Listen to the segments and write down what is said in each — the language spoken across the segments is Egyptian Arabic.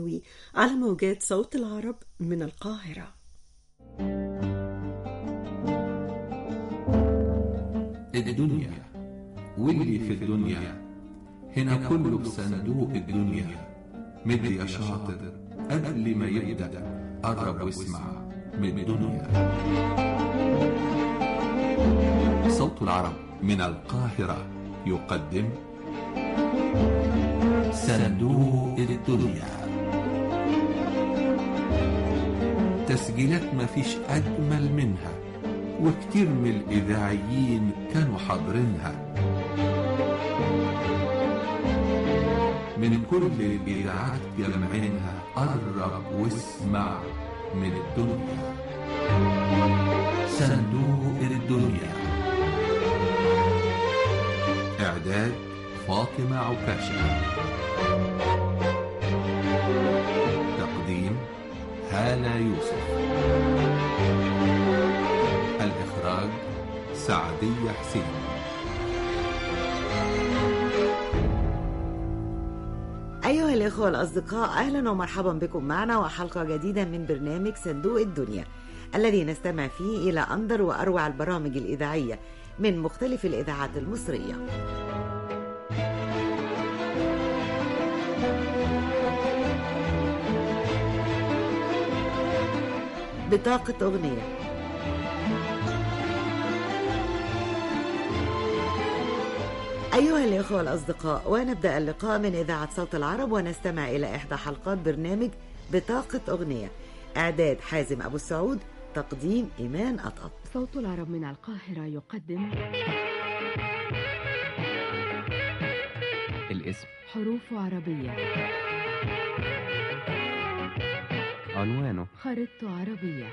على موجات صوت العرب من القاهرة الدنيا واللي في الدنيا هنا كله بصندوق الدنيا مد يا شاطر قبل ما يبدأ قرب واسمع من الدنيا صوت العرب من القاهرة يقدم صندوق الدنيا تسجيلات مفيش أجمل منها وكتير من الإذاعيين كانوا حاضرينها من كل الإذاعات جمعينها قرب واسمع من الدنيا صندوق الدنيا إعداد فاطمة عكاشة تقديم هالة يوسف الإخراج سعدية حسين أيها الإخوة الأصدقاء أهلا ومرحبا بكم معنا وحلقة جديدة من برنامج صندوق الدنيا الذي نستمع فيه إلى أندر وأروع البرامج الإذاعية من مختلف الإذاعات المصرية بطاقة أغنية أيها الإخوة الأصدقاء ونبدأ اللقاء من إذاعة صوت العرب ونستمع إلى إحدى حلقات برنامج بطاقة أغنية إعداد حازم أبو السعود تقديم إيمان أطأط صوت العرب من القاهرة يقدم الاسم حروف عربية عنوانه خريطة عربية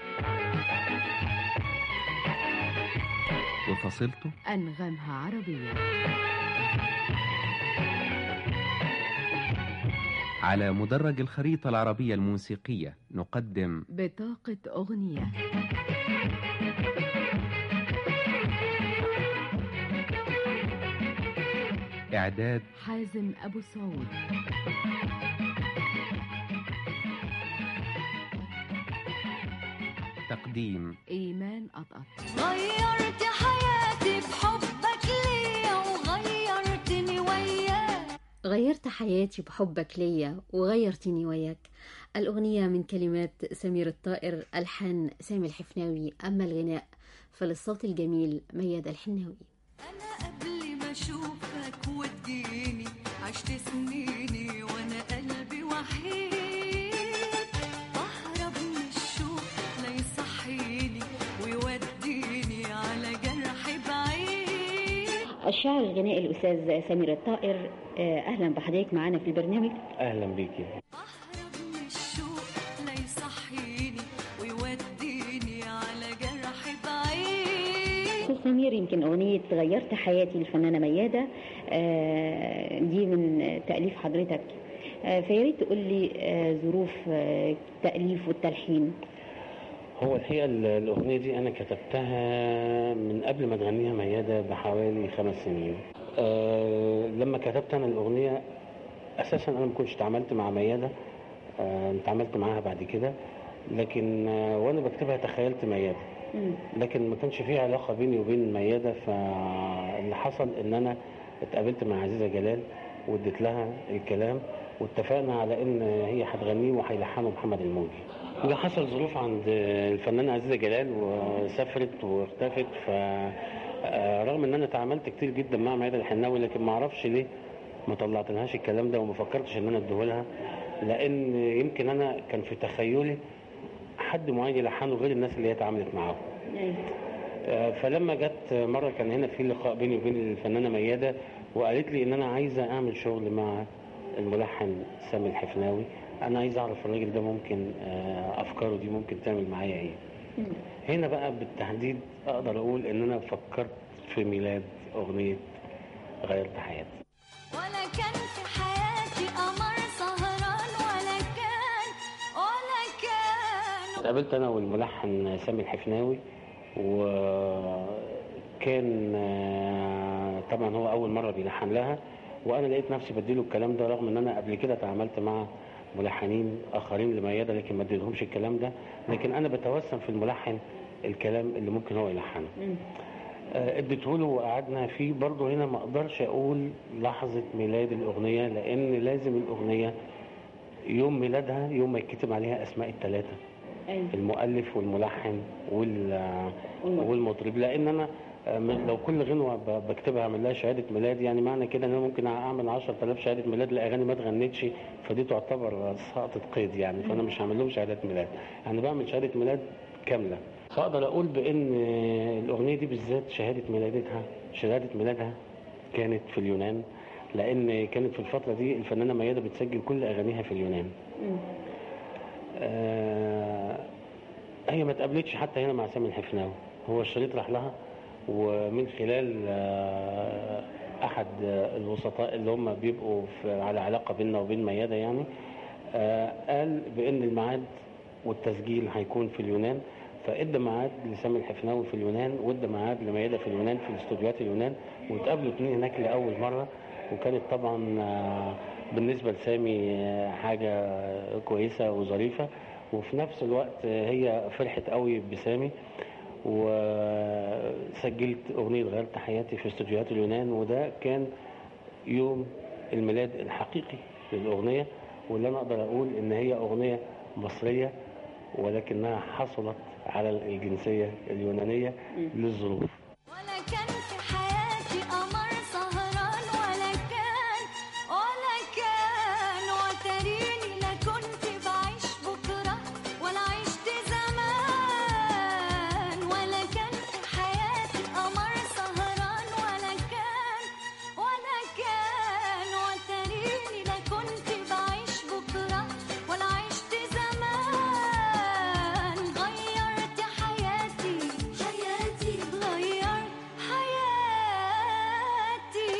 وفصيلته أنغامها عربية على مدرج الخريطة العربية الموسيقية نقدم بطاقة أغنية إعداد حازم أبو سعود تقديم إيمان أطأط غيرت حياتي بحبك ليا وغيرتني وياك غيرت حياتي بحبك ليا وغيرتني وياك الأغنية من كلمات سمير الطائر ألحان سامي الحفناوي أما الغناء فللصوت الجميل مياد الحناوي انا قبل ما اشوفك وتجيني عشت سنيني وانا قلبي وحيد بهرب من الشوق لا يصحيني ويوديني على جرح بعيد الشاعر الغنائي الأستاذ سمير الطائر آه، أهلا بحضرتك معنا في البرنامج اهلا بيكي بهرب من الشوق لا يصحيني ويوديني على جرح بعيد أستاذ سمير يمكن أغنية غيرت حياتي للفنانة ميادة آه، دي من تأليف حضرتك آه، فيا ريت تقول لي آه، ظروف آه، التأليف والتلحين هو الحقيقه ال- الاغنيه دي انا كتبتها من قبل ما تغنيها مياده بحوالي خمس سنين أه لما كتبت انا الاغنيه اساسا انا ما كنتش اتعاملت مع مياده أه اتعاملت معاها بعد كده لكن أه وانا بكتبها تخيلت مياده مم. لكن ما كانش في علاقه بيني وبين مياده فاللي حصل ان انا اتقابلت مع عزيزه جلال واديت لها الكلام واتفقنا على ان هي هتغنيه وهيلحنه محمد الموجي اللي حصل ظروف عند الفنانه عزيزه جلال وسافرت واختفت ف آه، رغم ان انا اتعاملت كتير جدا مع ميادة الحناوي لكن ما اعرفش ليه ما طلعتلهاش الكلام ده وما فكرتش ان انا اديهولها لان يمكن انا كان في تخيلي حد معين يلحنه غير الناس اللي هي اتعاملت معاهم آه، فلما جت مره كان هنا في لقاء بيني وبين الفنانه مياده وقالت لي ان انا عايزه اعمل شغل مع الملحن سامي الحفناوي انا عايز اعرف الراجل ده ممكن آه، افكاره دي ممكن تعمل معايا ايه هنا بقى بالتحديد اقدر اقول ان انا فكرت في ميلاد اغنيه غيرت حياتي ولا كان في حياتي قمر سهران ولا كان ولا كان اتقابلت انا والملحن سامي الحفناوي وكان آه، طبعا هو اول مره بيلحن لها وانا لقيت نفسي بديله الكلام ده رغم ان انا قبل كده تعاملت مع ملحنين اخرين لميادة لكن ما اديتهمش الكلام ده لكن انا بتوسم في الملحن الكلام اللي ممكن هو يلحنه آه، اديته له وقعدنا فيه برضه هنا ما اقدرش اقول لحظه ميلاد الاغنيه لان لازم الاغنيه يوم ميلادها يوم ما يتكتب عليها اسماء الثلاثه أيوة. المؤلف والملحن وال والمطرب لان انا آه، م- لو كل غنوه ب- بكتبها اعمل لها شهاده ميلاد يعني معنى كده ان انا ممكن اعمل 10000 شهاده ميلاد لاغاني ما اتغنتش فدي تعتبر سقطه قيد يعني فانا مش هعمل لهم شهادات ميلاد يعني بعمل شهاده ميلاد كامله فاقدر اقول بان آه، الاغنيه دي بالذات شهاده ميلادتها شهاده ميلادها كانت في اليونان لان كانت في الفتره دي الفنانه ميادة بتسجل كل اغانيها في اليونان آه، هي ما اتقابلتش حتى هنا مع سامي الحفناوي هو الشريط راح لها ومن خلال آه، احد آه، الوسطاء اللي هم بيبقوا في على علاقه بيننا وبين ميادة يعني آه، قال بان الميعاد والتسجيل هيكون في اليونان فادى ميعاد لسامي الحفناوي في اليونان وادى ميعاد لميادة في اليونان في استوديوهات اليونان واتقابلوا اتنين هناك لاول مره وكانت طبعا آه، بالنسبه لسامي آه، حاجه كويسه وظريفه وفي نفس الوقت آه، هي فرحت قوي بسامي وسجلت اغنيه غيرت حياتي في استوديوهات اليونان وده كان يوم الميلاد الحقيقي للاغنيه واللي انا اقدر اقول ان هي اغنيه مصريه ولكنها حصلت على الجنسيه اليونانيه للظروف ولا كان في حياتي قمر سهران ولا كان ولا كان وتريني لا كنت بعيش بكرة ولا عشت زمان ولا كان في حياتي قمر سهران ولا كان ولا كان وتريني لا كنت بعيش بكرة ولا عشت زمان غيرت حياتي حياتي غيرت حياتي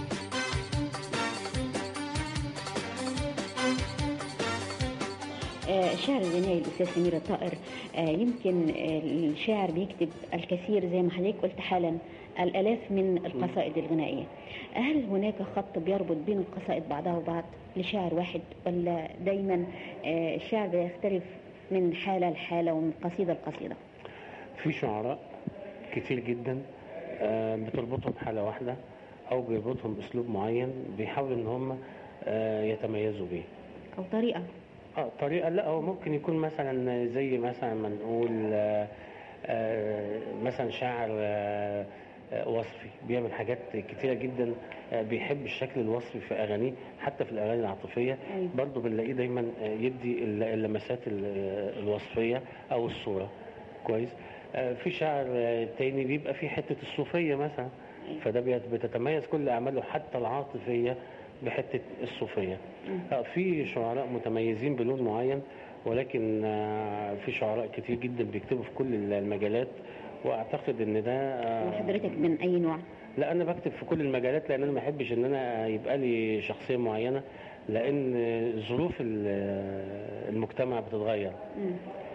آه، الشاعر الغنائي الاستاذ سمير الطائر آه، يمكن آه، الشاعر بيكتب الكثير زي ما حضرتك قلت حالا الالاف من القصائد الغنائيه هل هناك خط بيربط بين القصائد بعضها وبعض لشاعر واحد ولا دايما آه، الشعر بيختلف من حاله لحاله ومن قصيده لقصيده في شعراء كتير جدا آه، بتربطهم حالة واحدة أو بيربطهم أسلوب معين بيحاولوا إن هم آه، يتميزوا بيه او طريقه اه طريقة لا هو ممكن يكون مثلا زي مثلا ما نقول آه، آه، مثلا شاعر آه، آه، وصفي بيعمل حاجات كتيرة جدا آه، بيحب الشكل الوصفي في أغانيه حتى في الأغاني العاطفية أيوة. برضه بنلاقيه دايما آه، يدي الل- اللمسات ال- الوصفية أو الصورة كويس آه، في شاعر آه، تاني بيبقى فيه حتة الصوفية مثلا فده بيت- بتتميز كل أعماله حتى العاطفية بحتة الصوفية آه، في شعراء متميزين بلون معين ولكن آه، في شعراء كتير جدا بيكتبوا في كل المجالات واعتقد ان ده آه، وحضرتك من اي نوع لا انا بكتب في كل المجالات لان انا ما بحبش ان انا يبقى لي شخصيه معينه لان ظروف ال- المجتمع بتتغير مم.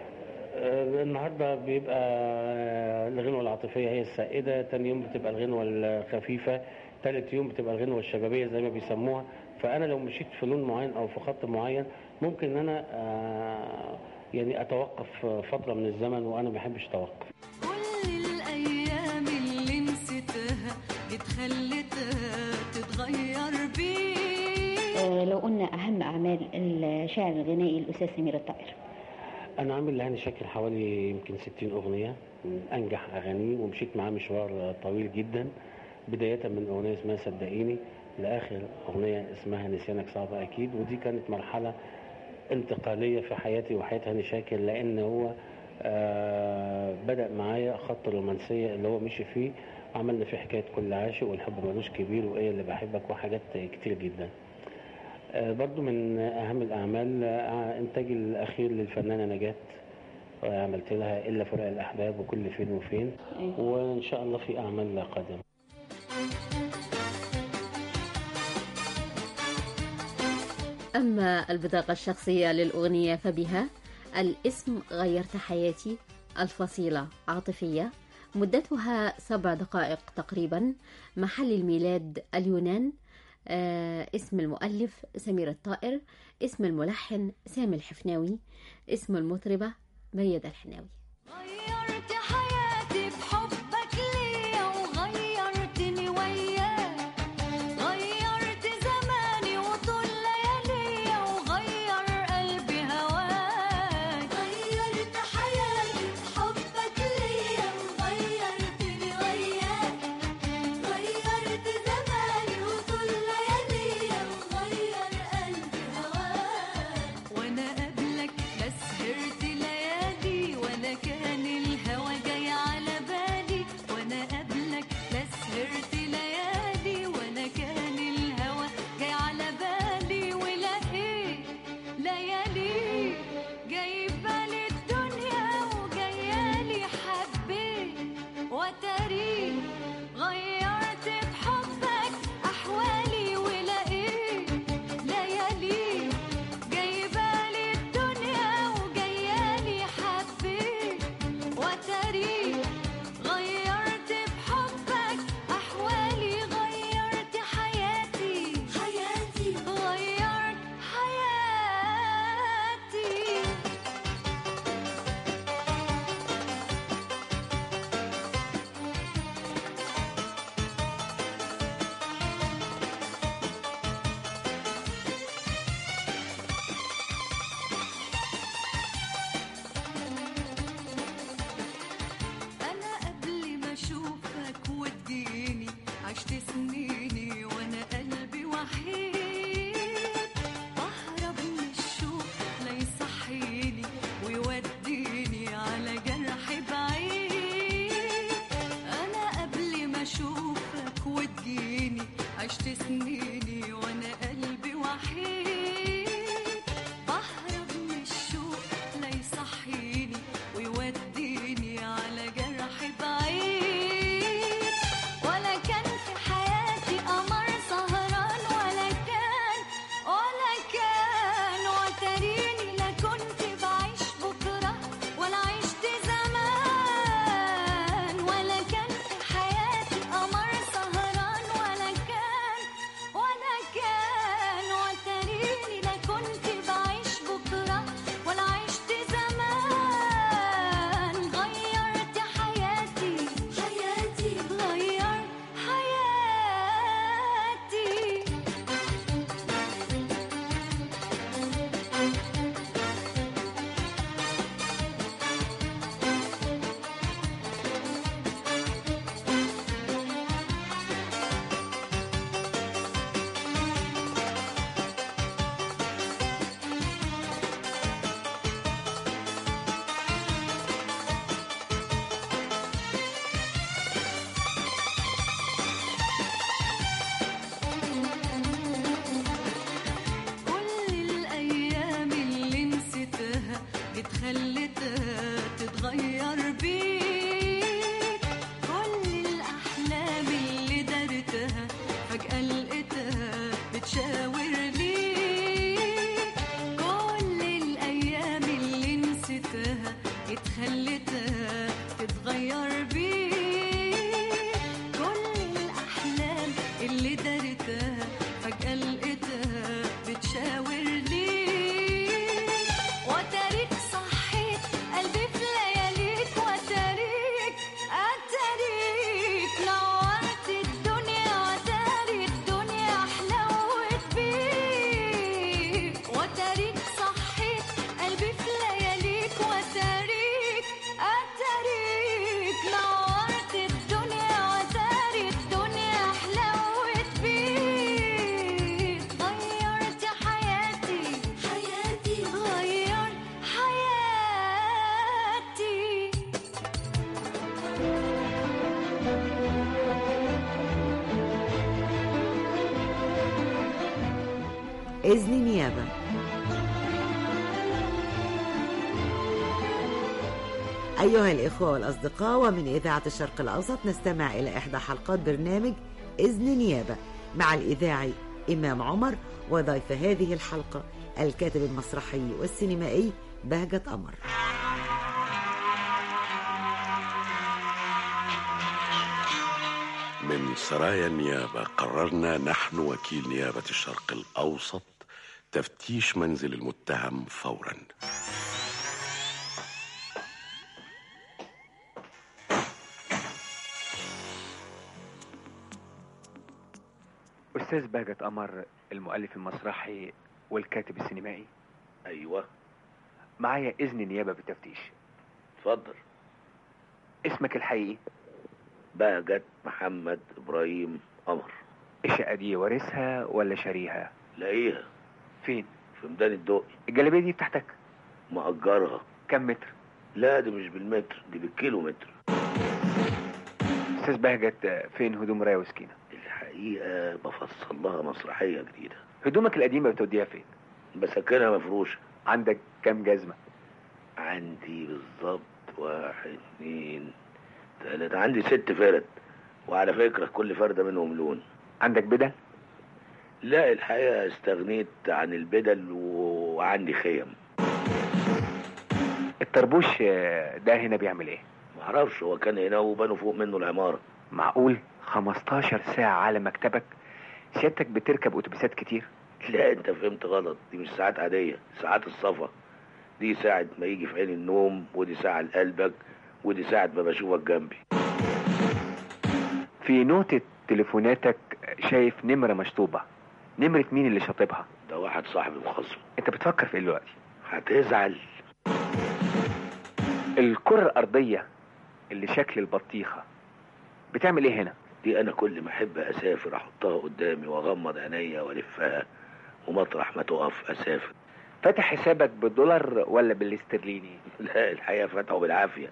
آه، النهارده بيبقى الغنوه العاطفيه هي السائده تاني يوم بتبقى الغنوه الخفيفه تالت يوم بتبقى الغنوه الشبابيه زي ما بيسموها فانا لو مشيت في لون معين او في خط معين ممكن ان انا آه، يعني اتوقف فتره من الزمن وانا ما بحبش اتوقف كل الأيام اللي نسيتها جيت خليتها تتغير بيه آه، لو قلنا اهم اعمال الشاعر الغنائي الاستاذ سمير الطائر انا عامل لهاني شاكر حوالي يمكن 60 اغنيه انجح اغانيه ومشيت معاه مشوار طويل جدا بدايه من اغنيه اسمها صدقيني لاخر اغنيه اسمها نسيانك صعب اكيد ودي كانت مرحله انتقاليه في حياتي وحياه هاني شاكر لان هو آه بدا معايا خط الرومانسيه اللي هو مشي فيه عملنا فيه حكايه كل عاشق والحب ملوش كبير وايه اللي بحبك وحاجات كتير جدا آه، برضو من أهم الأعمال آه، إنتاج الأخير للفنانة نجاة آه، عملت لها إلا فراق الأحباب وكل فين وفين أيوة. وإن شاء الله في أعمال قادمة أما البطاقة الشخصية للأغنية فبها الاسم غيرت حياتي الفصيلة عاطفية مدتها سبع دقائق تقريبا محل الميلاد اليونان آه اسم المؤلف سمير الطائر اسم الملحن سامي الحفناوي اسم المطربة ميادة الحناوي غيرت حياتي بحبك ليا وغيرتني وياك غيرت زماني وطول لياليا وغير قلبي هواك غيرت حياتي بحبك ليا وغيرتني وياك غيرت زماني وطول لياليا وغير قلبي هواك وانا قبلك لا سهرت ليالي ولا كان الهوى جاي على بالي وانا قبلك لا سهرت ليالي ولا كان الهوى جاي على بالي ولقيت ليالي جايبه لي الدنيا وجايالي حبيت وتاريخ غيرت بحبك احوالي ولقيت ليالي جايبالي الدنيا وجايالي حبيت وتاريخ غيرت بحبك احوالي غيرت حياتي حياتي غيرت حياتي أنا قبل ما أشوفك وتجيني عشت سنيني وأنا قلبي وحيد أهرب من الشوق لا يصحيني ويوديني على جرح بعيد أنا قبل ما أشوفك وتجيني عشت سنيني وأنا قلبي وحيد بهرب من الشوق لا يصحيني ويوديني على جرح بعيد ولا كان في حياتي قمر سهران ولا كان ولا كان وتريني لا كنت بعيش بكرة ولا عشت زمان ولا كان في حياتي قمر سهران ولا كان ولا كان وتريني لا كنت بعيش بكرة ولا عشت زمان غيرت حياتي حياتي غير حياتي كل الأيام اللي نسيتها جيت خليتها تتغير بيك كل الأحلام اللي دارتها فجأة لقيتها بتشاور ليك كل الأيام اللي نسيتها جيت خليتها تتغير بيك كل الأحلام اللي دارتها فجأة لقيتها بتشاور ليك وتاريك صحيت قلبي في لياليك وتاريك أتاريك نورت الدنيا وتاري الدنيا حلوت بيك وتاريك صحيت قلبي في لياليك وتاريك أتاريك نورت الدنيا وتاري الدنيا حلوت بيك غيرت حياتي حياتي غير حياتي إذن نيابة أيها الإخوة والأصدقاء ومن إذاعة الشرق الأوسط نستمع إلى إحدى حلقات برنامج إذن نيابة مع الإذاعي إمام عمر وضيف هذه الحلقة الكاتب المسرحي والسينمائي بهجة قمر من سرايا النيابة قررنا نحن وكيل نيابة الشرق الأوسط تفتيش منزل المتهم فورا أستاذ بهجت قمر المؤلف المسرحي والكاتب السينمائي ايوه معايا إذن نيابة بالتفتيش اتفضل اسمك الحقيقي بهجت محمد ابراهيم قمر الشقة دي وارثها ولا شاريها لاقيها فين في ميدان الدقي الجلابية دي بتاعتك مأجرها كم متر لا دي مش بالمتر دي بالكيلو متر أستاذ بهجت فين هدوم راية وسكينة الحقيقة بفصل لها مسرحية جديدة هدومك القديمة بتوديها فين بسكنها مفروشة عندك كم جزمة عندي بالظبط واحد اتنين تلاتة عندي ست فرد وعلى فكرة كل فردة منهم لون عندك بدل لا الحقيقة استغنيت عن البدل وعندي خيم الطربوش آه، ده هنا بيعمل ايه معرفش هو كان هنا وبنوا فوق منه العمارة معقول 15 ساعة على مكتبك سيادتك بتركب اتوبيسات كتير لا انت فهمت غلط دي مش ساعات عادية ساعات الصفا دي ساعة ما يجي في عين النوم ودي ساعة لقلبك ودي ساعة ما بشوفك جنبي في نوتة تليفوناتك شايف نمرة مشطوبة نمرة مين اللي شاطبها ده واحد صاحبي مخصم انت بتفكر في ايه دلوقتي هتزعل الكرة الأرضية اللي شكل البطيخة بتعمل ايه هنا دي انا كل ما احب اسافر احطها قدامي واغمض عينيا والفها ومطرح ما تقف اسافر فاتح حسابك بالدولار ولا بالاسترليني لا الحقيقة فتحه بالعافية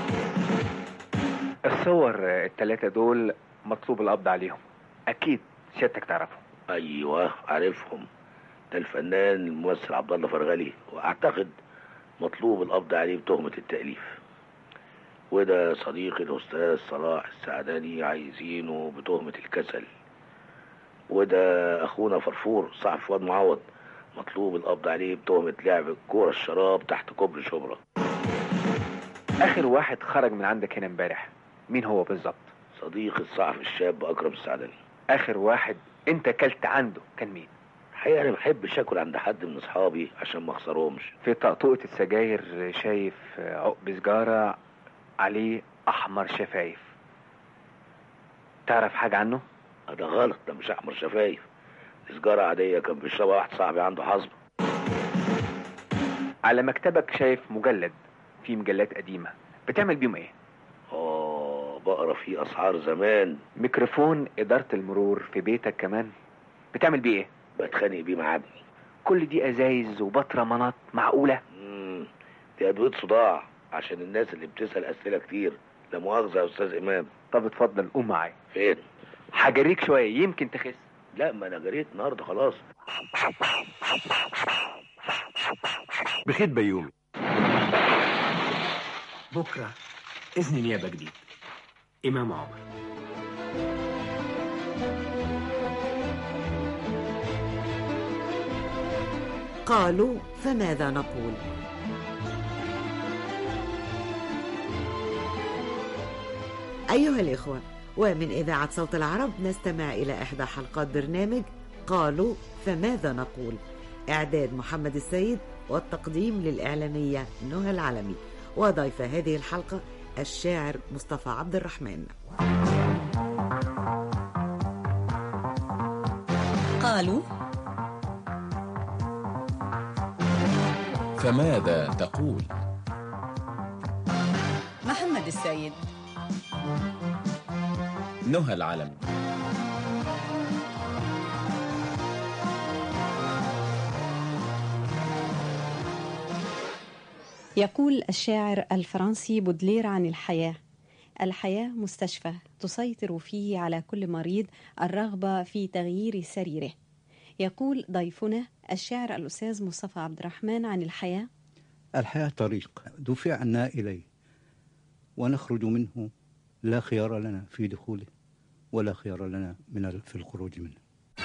الصور التلاتة دول مطلوب القبض عليهم اكيد سيادتك تعرفهم ايوه عارفهم ده الفنان الممثل عبد الله فرغلي واعتقد مطلوب القبض عليه بتهمة التأليف وده صديقي الأستاذ صلاح السعداني عايزينه بتهمة الكسل وده أخونا فرفور صاحب فؤاد معوض مطلوب القبض عليه بتهمة لعب الكورة الشراب تحت كوبري شبرا اخر واحد خرج من عندك هنا امبارح مين هو بالظبط صديقي الصحفي الشاب أكرم السعداني اخر واحد انت كلت عنده كان مين الحقيقة أنا بحبش آكل عند حد من أصحابي عشان ما أخسرهمش في طقطقة السجاير شايف عقب سجارة عليه احمر شفايف تعرف حاجة عنه ده غلط ده مش أحمر شفايف دي سجارة عادية كان بيشربها واحد صاحبي عنده حصبة على مكتبك شايف مجلد فيه مجلات قديمة بتعمل بيهم ايه آه بقرا فيه أسعار زمان ميكروفون إدارة المرور في بيتك كمان بتعمل بيه ايه بتخانق بيه مع ابني كل دي ازايز وبطرمانات معقولة مم، دي أدوية صداع عشان الناس اللي بتسأل أسئلة كتير لا مؤاخذة يا أستاذ إمام طب اتفضل قوم معايا فين؟ هجريك شوية يمكن تخس لا ما أنا جريت النهاردة خلاص بخيت بيومي بكرة إذن نيابة جديد إمام عمر قالوا فماذا نقول أيها الإخوة ومن إذاعة صوت العرب نستمع إلى إحدى حلقات برنامج قالوا فماذا نقول إعداد محمد السيد والتقديم للإعلامية نهى العلمي وضيف هذه الحلقة الشاعر مصطفى عبد الرحمن قالوا فماذا تقول محمد السيد نهى العلم يقول الشاعر الفرنسي بودلير عن الحياة الحياة مستشفى تسيطر فيه على كل مريض الرغبة في تغيير سريره يقول ضيفنا الشاعر الأستاذ مصطفى عبد الرحمن عن الحياة الحياة طريق دفعنا إليه ونخرج منه لا خيار لنا في دخوله ولا خيار لنا من ال- في الخروج منه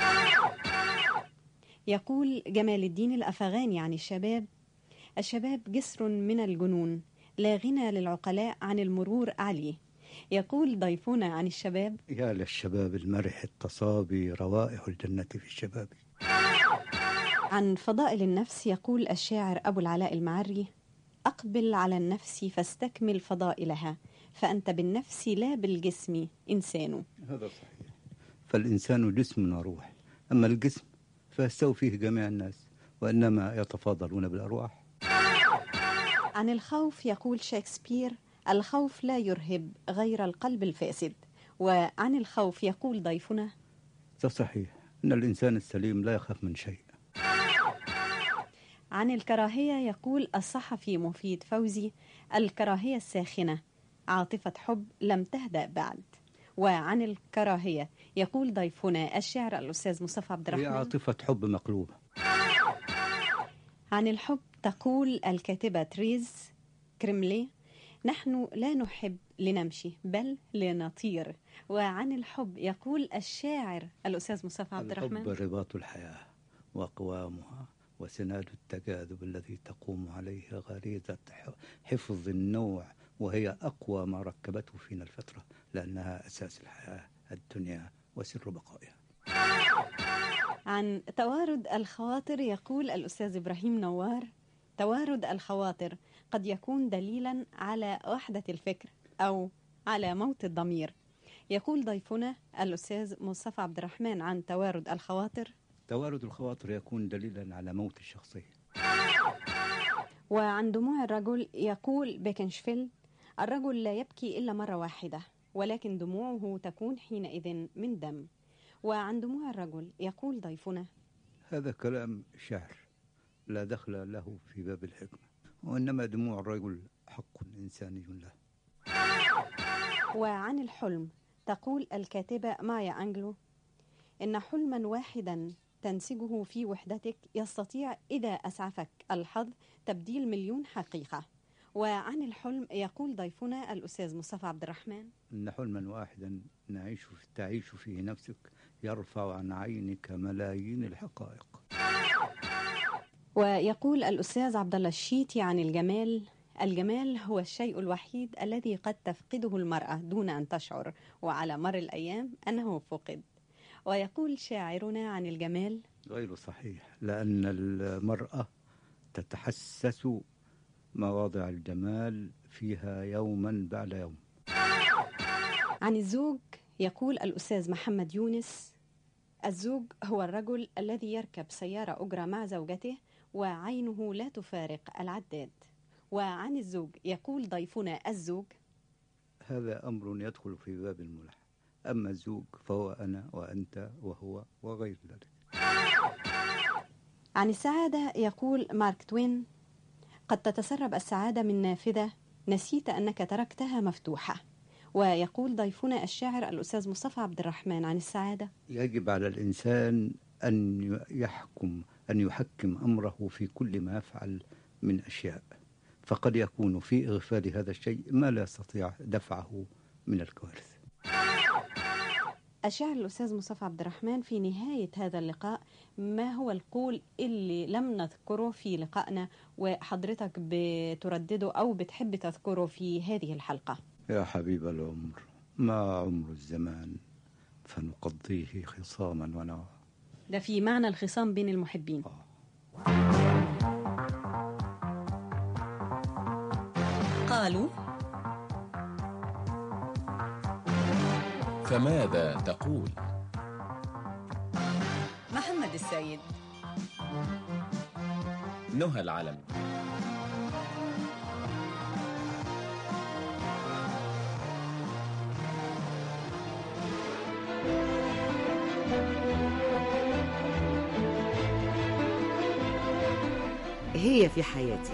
يقول جمال الدين الأفغاني عن الشباب الشباب جسر من الجنون لا غنى للعقلاء عن المرور عليه يقول ضيفنا عن الشباب يا للشباب المرح التصابي روائح الجنة في الشباب عن فضائل النفس يقول الشاعر أبو العلاء المعري أقبل على النفس فاستكمل فضائلها فأنت بالنفس لا بالجسم إنسان هذا صحيح فالإنسان جسم وروح أما الجسم فيستوي فيه جميع الناس وإنما يتفاضلون بالأرواح عن الخوف يقول شكسبير الخوف لا يرهب غير القلب الفاسد وعن الخوف يقول ضيفنا ده صحيح أن الإنسان السليم لا يخاف من شيء عن الكراهية يقول الصحفي مفيد فوزي الكراهية الساخنة عاطفة حب لم تهدأ بعد وعن الكراهية يقول ضيفنا الشاعر الأستاذ مصطفى عبد هي الرحمن عاطفة حب مقلوبة عن الحب تقول الكاتبة تريز كريملي نحن لا نحب لنمشي بل لنطير وعن الحب يقول الشاعر الأستاذ مصطفى عبد الحب الرحمن رباط الحياة وقوامها وسناد التجاذب الذي تقوم عليه غريزة ح- حفظ النوع وهي أقوى ما ركبته فينا الفطرة لأنها أساس الحياة الدنيا وسر بقائها عن توارد الخواطر يقول الأستاذ إبراهيم نوار توارد الخواطر قد يكون دليلا على وحدة الفكر أو على موت الضمير يقول ضيفنا الأستاذ مصطفى عبد الرحمن عن توارد الخواطر توارد الخواطر يكون دليلا على موت الشخصية وعن دموع الرجل يقول بيكنشفيلد الرجل لا يبكي إلا مرة واحدة ولكن دموعه تكون حينئذ من دم وعن دموع الرجل يقول ضيفنا هذا كلام شعر لا دخل له في باب الحكمة وإنما دموع الرجل حق إنساني له وعن الحلم تقول الكاتبة مايا أنجلو إن حلما واحدا تنسجه في وحدتك يستطيع إذا أسعفك الحظ تبديل مليون حقيقة وعن الحلم يقول ضيفنا الأستاذ مصطفى عبد الرحمن إن حلما واحدا نعيش في تعيش فيه نفسك يرفع عن عينك ملايين الحقائق ويقول الأستاذ عبد الله الشيتي عن الجمال الجمال هو الشيء الوحيد الذي قد تفقده المرأة دون أن تشعر وعلى مر الأيام أنه فقد ويقول شاعرنا عن الجمال غير صحيح لأن المرأة تتحسس مواضع الجمال فيها يوما بعد يوم عن الزوج يقول الأستاذ محمد يونس الزوج هو الرجل الذي يركب سيارة أجرة مع زوجته وعينه لا تفارق العداد وعن الزوج يقول ضيفنا الزوج هذا أمر يدخل في باب الملح أما الزوج فهو أنا وأنت وهو وغير ذلك عن السعادة يقول مارك توين قد تتسرب السعادة من نافذة نسيت أنك تركتها مفتوحة ويقول ضيفنا الشاعر الأستاذ مصطفى عبد الرحمن عن السعادة يجب على الإنسان أن يحكم أن يحكم أمره في كل ما يفعل من أشياء فقد يكون في إغفال هذا الشيء ما لا يستطيع دفعه من الكوارث الشاعر الأستاذ مصطفى عبد الرحمن في نهاية هذا اللقاء ما هو القول اللي لم نذكره في لقائنا وحضرتك بتردده أو بتحب تذكره في هذه الحلقة يا حبيب العمر ما عمر الزمان فنقضيه خصاما ونوى ده في معنى الخصام بين المحبين قالوا فماذا تقول محمد السيد نهى العلم هي في حياتي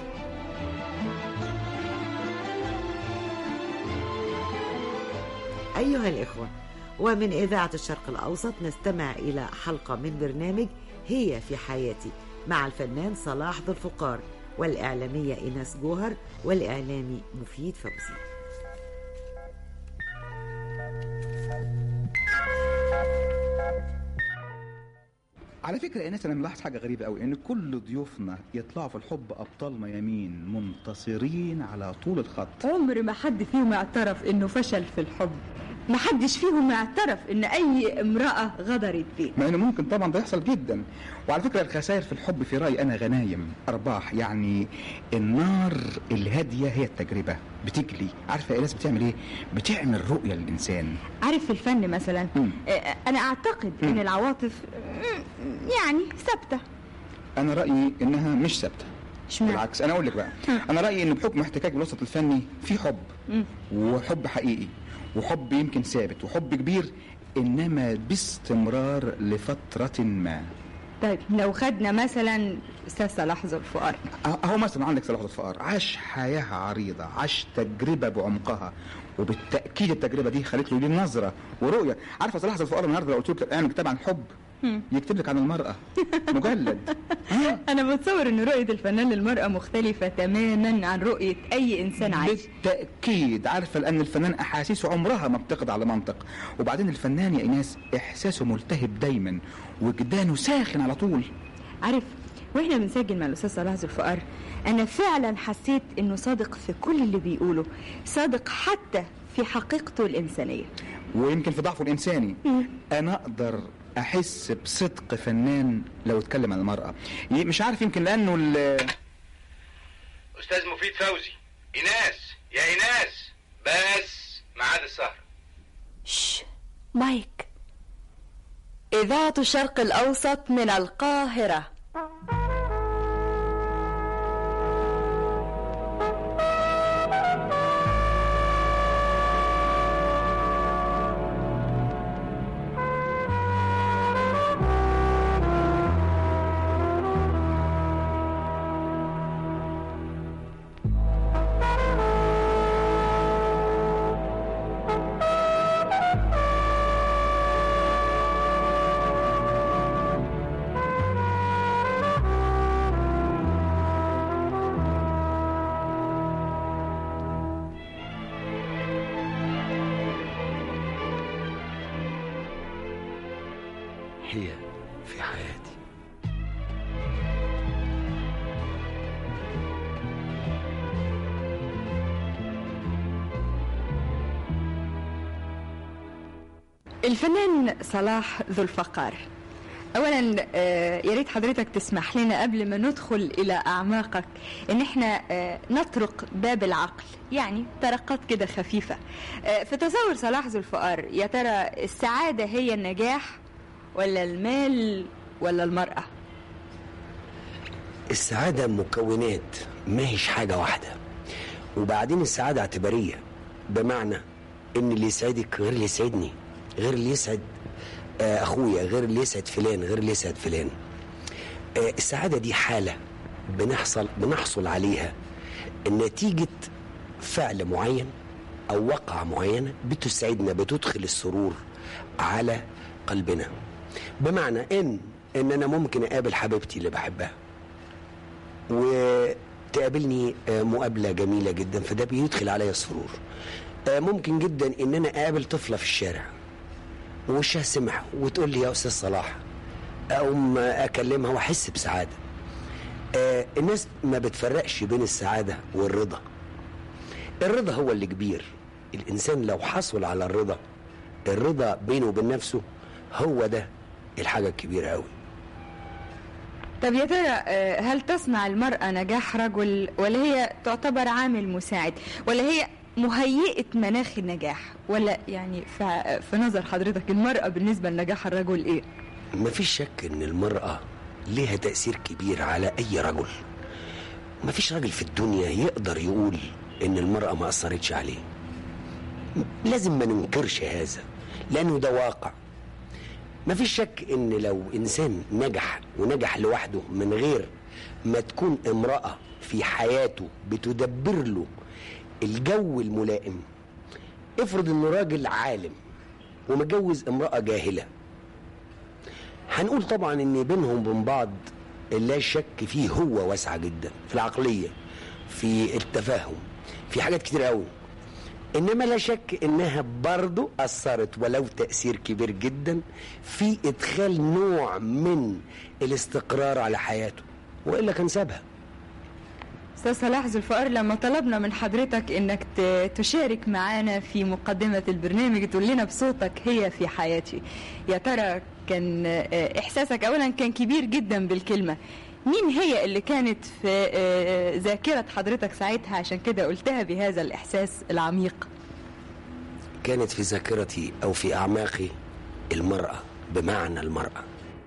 أيها الإخوة ومن إذاعة الشرق الأوسط نستمع إلى حلقة من برنامج هي في حياتي مع الفنان صلاح ذو الفقار والإعلامية إيناس جوهر والإعلامي مفيد فوزي على فكره يا ناس انا ملاحظ حاجه غريبه قوي ان كل ضيوفنا يطلعوا في الحب ابطال ميامين منتصرين على طول الخط عمر ما حد فيهم اعترف انه فشل في الحب ما حدش فيهم اعترف ان اي امرأة غدرت بيه مع انه ممكن طبعا ده يحصل جدا وعلى فكره الخسائر في الحب في رايي انا غنايم ارباح يعني النار الهاديه هي التجربه بتجلي عارفه ايه ناس بتعمل ايه بتعمل رؤيه للانسان عارف في الفن مثلا آه، انا اعتقد ان العواطف آه، يعني ثابتة انا رايي انها مش ثابته اشمعنى؟ بالعكس انا اقول لك بقى انا رايي ان بحكم احتكاك بالوسط الفني في حب مم. وحب حقيقي وحب يمكن ثابت وحب كبير انما باستمرار لفتره ما طيب لو خدنا مثلا استاذ صلاح ذو الفقار اهو مثلا عندك صلاح الفقار عاش حياه عريضه عاش تجربه بعمقها وبالتاكيد التجربه دي خلت له ليه نظره ورؤيه عارفه صلاح ذو الفقار النهارده لو قلت له اعمل كتاب عن الحب يكتب لك عن المراه مجلد انا بتصور ان رؤية الفنان للمرأة مختلفة تماما عن رؤية اي انسان عايش بالتاكيد عارفه لان الفنان احاسيسه عمرها ما بتقضي على منطق وبعدين الفنان يا ايناس احساسه ملتهب دايما وجدانه ساخن على طول عارف واحنا بنسجل مع الاستاذ صلاح ذو الفقار انا فعلا حسيت انه صادق في كل اللي بيقوله صادق حتى في حقيقته الانسانيه ويمكن في ضعفه الانساني انا اقدر احس بصدق فنان لو اتكلم عن المراه ي- مش عارف يمكن لانه ال- استاذ مفيد فوزي ايناس يا ايناس بس ميعاد السهره شش مايك إذاعة الشرق الأوسط من القاهرة هي في حياتي الفنان صلاح ذو الفقار اولا آه، يا ريت حضرتك تسمح لنا قبل ما ندخل الى اعماقك ان احنا آه، نطرق باب العقل يعني طرقات كده خفيفه آه، في تصور صلاح ذو الفقار يا ترى السعاده هي النجاح ولا المال ولا المراه السعادة مكونات ما هيش حاجة واحدة وبعدين السعادة اعتبارية بمعنى ان اللي يسعدك غير اللي يسعدني غير اللي يسعد آه، اخويا غير اللي يسعد فلان غير اللي يسعد فلان آه، السعادة دي حالة بنحصل بنحصل عليها نتيجة فعل معين او وقعة معينة بتسعدنا بتدخل السرور على قلبنا بمعنى ان ان انا ممكن اقابل حبيبتي اللي بحبها وتقابلني آه، مقابله جميله جدا فده بيدخل عليا السرور آه، ممكن جدا ان انا اقابل طفله في الشارع ووشها سمح وتقول لي يا استاذ صلاح اقوم اكلمها واحس بسعاده آه، الناس ما بتفرقش بين السعاده والرضا الرضا هو اللي كبير الانسان لو حصل على الرضا الرضا بينه وبين نفسه هو ده الحاجه الكبيره قوي طب يا ترى آه، هل تصنع المرأة نجاح رجل ولا هي تعتبر عامل مساعد ولا هي مهيئة مناخ النجاح ولا يعني في في نظر حضرتك المرأة بالنسبة لنجاح الرجل ايه؟ مفيش شك ان المرأة ليها تأثير كبير على أي رجل مفيش راجل في الدنيا يقدر يقول ان المرأة ما أثرتش عليه لازم ما ننكرش هذا لأنه ده واقع مفيش شك ان لو إنسان نجح ونجح لوحده من غير ما تكون امرأة في حياته بتدبر له الجو الملائم افرض انه راجل عالم ومتجوز امرأة جاهلة هنقول طبعا ان بينهم وبين بعض لا شك فيه هو واسعة جدا في العقلية في التفاهم في حاجات كتير قوي انما لا شك انها برضو اثرت ولو تاثير كبير جدا في ادخال نوع من الاستقرار على حياته والا كان سابها استاذ صلاح ذو الفقار لما طلبنا من حضرتك انك ت- تشارك معانا في مقدمة البرنامج تقول لنا بصوتك هي في حياتي يا ترى كان آه، احساسك اولا كان كبير جدا بالكلمة مين هي اللي كانت في آه، ذاكرة حضرتك ساعتها عشان كده قلتها بهذا الاحساس العميق كانت في ذاكرتي او في اعماقي المراه بمعنى المراه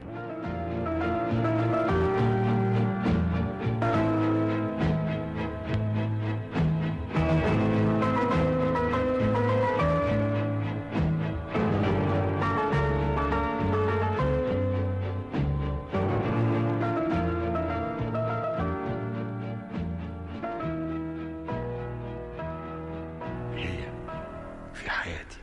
هي في حياتي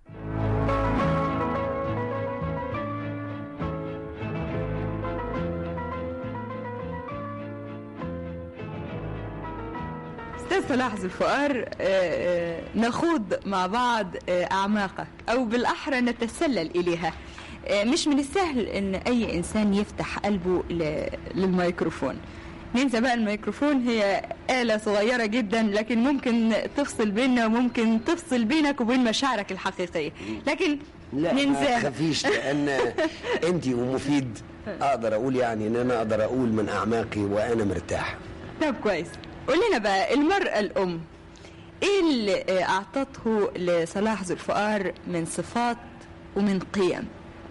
استاذ صلاح ذو الفقار آه، آه، نخوض مع بعض آه، اعماقك او بالاحرى نتسلل اليها آه، مش من السهل ان اي انسان يفتح قلبه ل- للميكروفون ننسى بقى الميكروفون هي آلة صغيرة جدا لكن ممكن تفصل بيننا وممكن تفصل بينك وبين مشاعرك الحقيقية لكن لا ما ننساها تخافيش لان انت ومفيد اقدر اقول يعني ان انا اقدر اقول من اعماقي وانا مرتاح طب كويس قول لنا بقى المرأة الأم إيه اللي آه، أعطته لصلاح ذو الفقار من صفات ومن قيم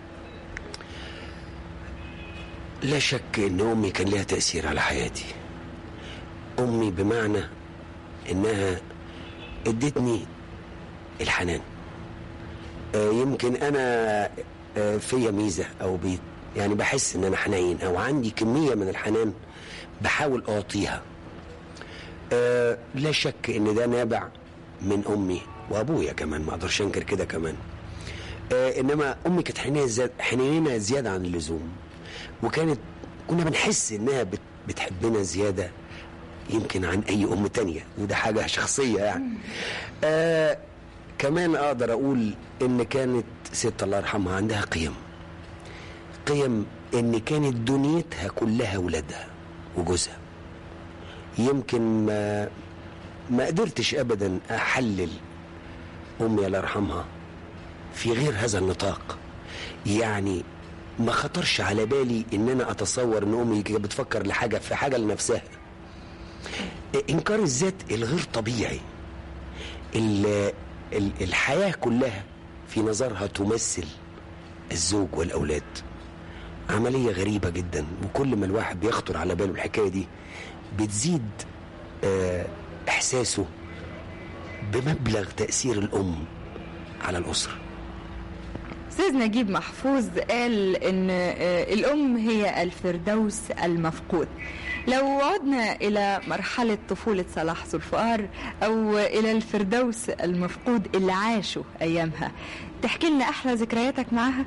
لا شك ان امي كان لها تاثير على حياتي امي بمعنى انها ادتني الحنان آه، يمكن انا آه، فيا ميزه او بي يعني بحس ان انا حنين او عندي كميه من الحنان بحاول اعطيها آه، لا شك ان ده نابع من امي وابويا كمان ما اقدرش انكر كده كمان آه، انما امي كانت حنينه زياد حنينه زياده عن اللزوم وكانت كنا بنحس انها بت- بتحبنا زياده يمكن عن اي ام تانية وده حاجه شخصيه يعني آه كمان اقدر اقول ان كانت ست الله يرحمها عندها قيم قيم ان كانت دنيتها كلها ولادها وجوزها يمكن ما ما قدرتش ابدا احلل امي الله يرحمها في غير هذا النطاق يعني ما خطرش على بالي ان انا اتصور ان امي كانت بتفكر لحاجه في حاجه لنفسها انكار الذات الغير طبيعي ال- ال- الحياه كلها في نظرها تمثل الزوج والاولاد عمليه غريبه جدا وكل ما الواحد بيخطر على باله الحكايه دي بتزيد آه، احساسه بمبلغ تاثير الام على الاسره أستاذ نجيب محفوظ قال إن آه، الأم هي الفردوس المفقود لو عدنا إلى مرحلة طفولة صلاح ذو الفقار أو إلى الفردوس المفقود اللي عاشوا أيامها تحكي لنا أحلى ذكرياتك معها؟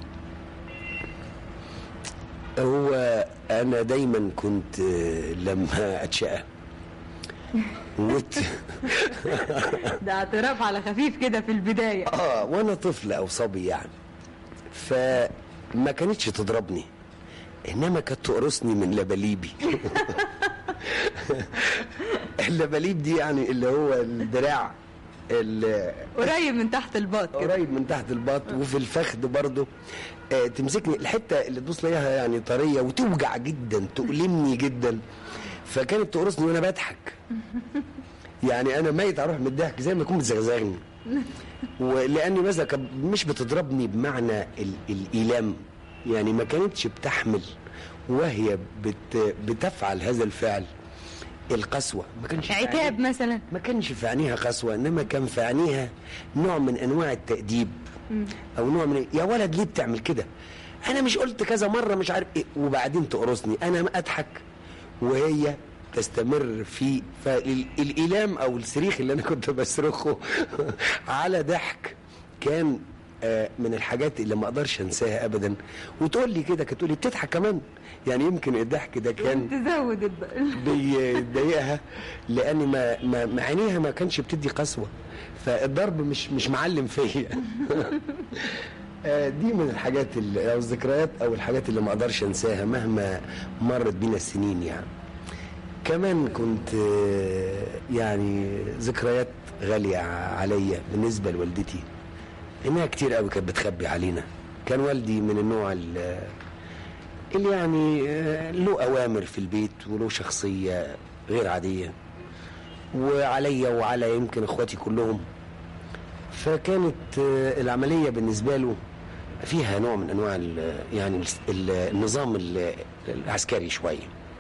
هو انا دايما كنت آه، لما اتشقى وت... ده اعتراف على خفيف كده في البداية اه وانا طفل او صبي يعني فما كانتش تضربني انما كانت تقرصني من لباليبي اللباليب دي يعني اللي هو الدراع اللي قريب من تحت الباط كده قريب من تحت الباط وفي الفخذ برضه آه تمسكني الحته اللي تبص ليها يعني طريه وتوجع جدا تؤلمني جدا فكانت تقرصني وانا بضحك يعني انا ميت اروح من الضحك زي ما يكون بتزغزغني ولاني مثلا كان مش بتضربني بمعنى ال- الايلام يعني ما كانتش بتحمل وهي بت بتفعل هذا الفعل القسوه ما كانش في عتاب مثلا ما كانش في عينيها قسوه انما كان في عينيها نوع من انواع التاديب او نوع من يا ولد ليه بتعمل كده انا مش قلت كذا مره مش عارف ايه وبعدين تقرصني انا اضحك وهي تستمر في فالايلام او الصريخ اللي انا كنت بصرخه على ضحك كان آه، من الحاجات اللي ما اقدرش انساها ابدا وتقول لي كده كانت تقول لي بتضحك كمان يعني يمكن الضحك ده كان تزود الب- بيضايقها لان ما ما ما عينيها ما كانش بتدي قسوه فالضرب مش مش معلم فيا آه، دي من الحاجات اللي او الذكريات او الحاجات اللي ما اقدرش انساها مهما مرت بينا السنين يعني كمان كنت آه، يعني ذكريات غاليه عليا بالنسبه لوالدتي انها كتير قوي كانت بتخبي علينا كان والدي من النوع ال- اللي يعني آه، له اوامر في البيت وله شخصيه غير عاديه وعليا وعلى يمكن اخواتي كلهم فكانت آه، العمليه بالنسبه له فيها نوع من انواع ال- يعني ال- النظام ال- العسكري شويه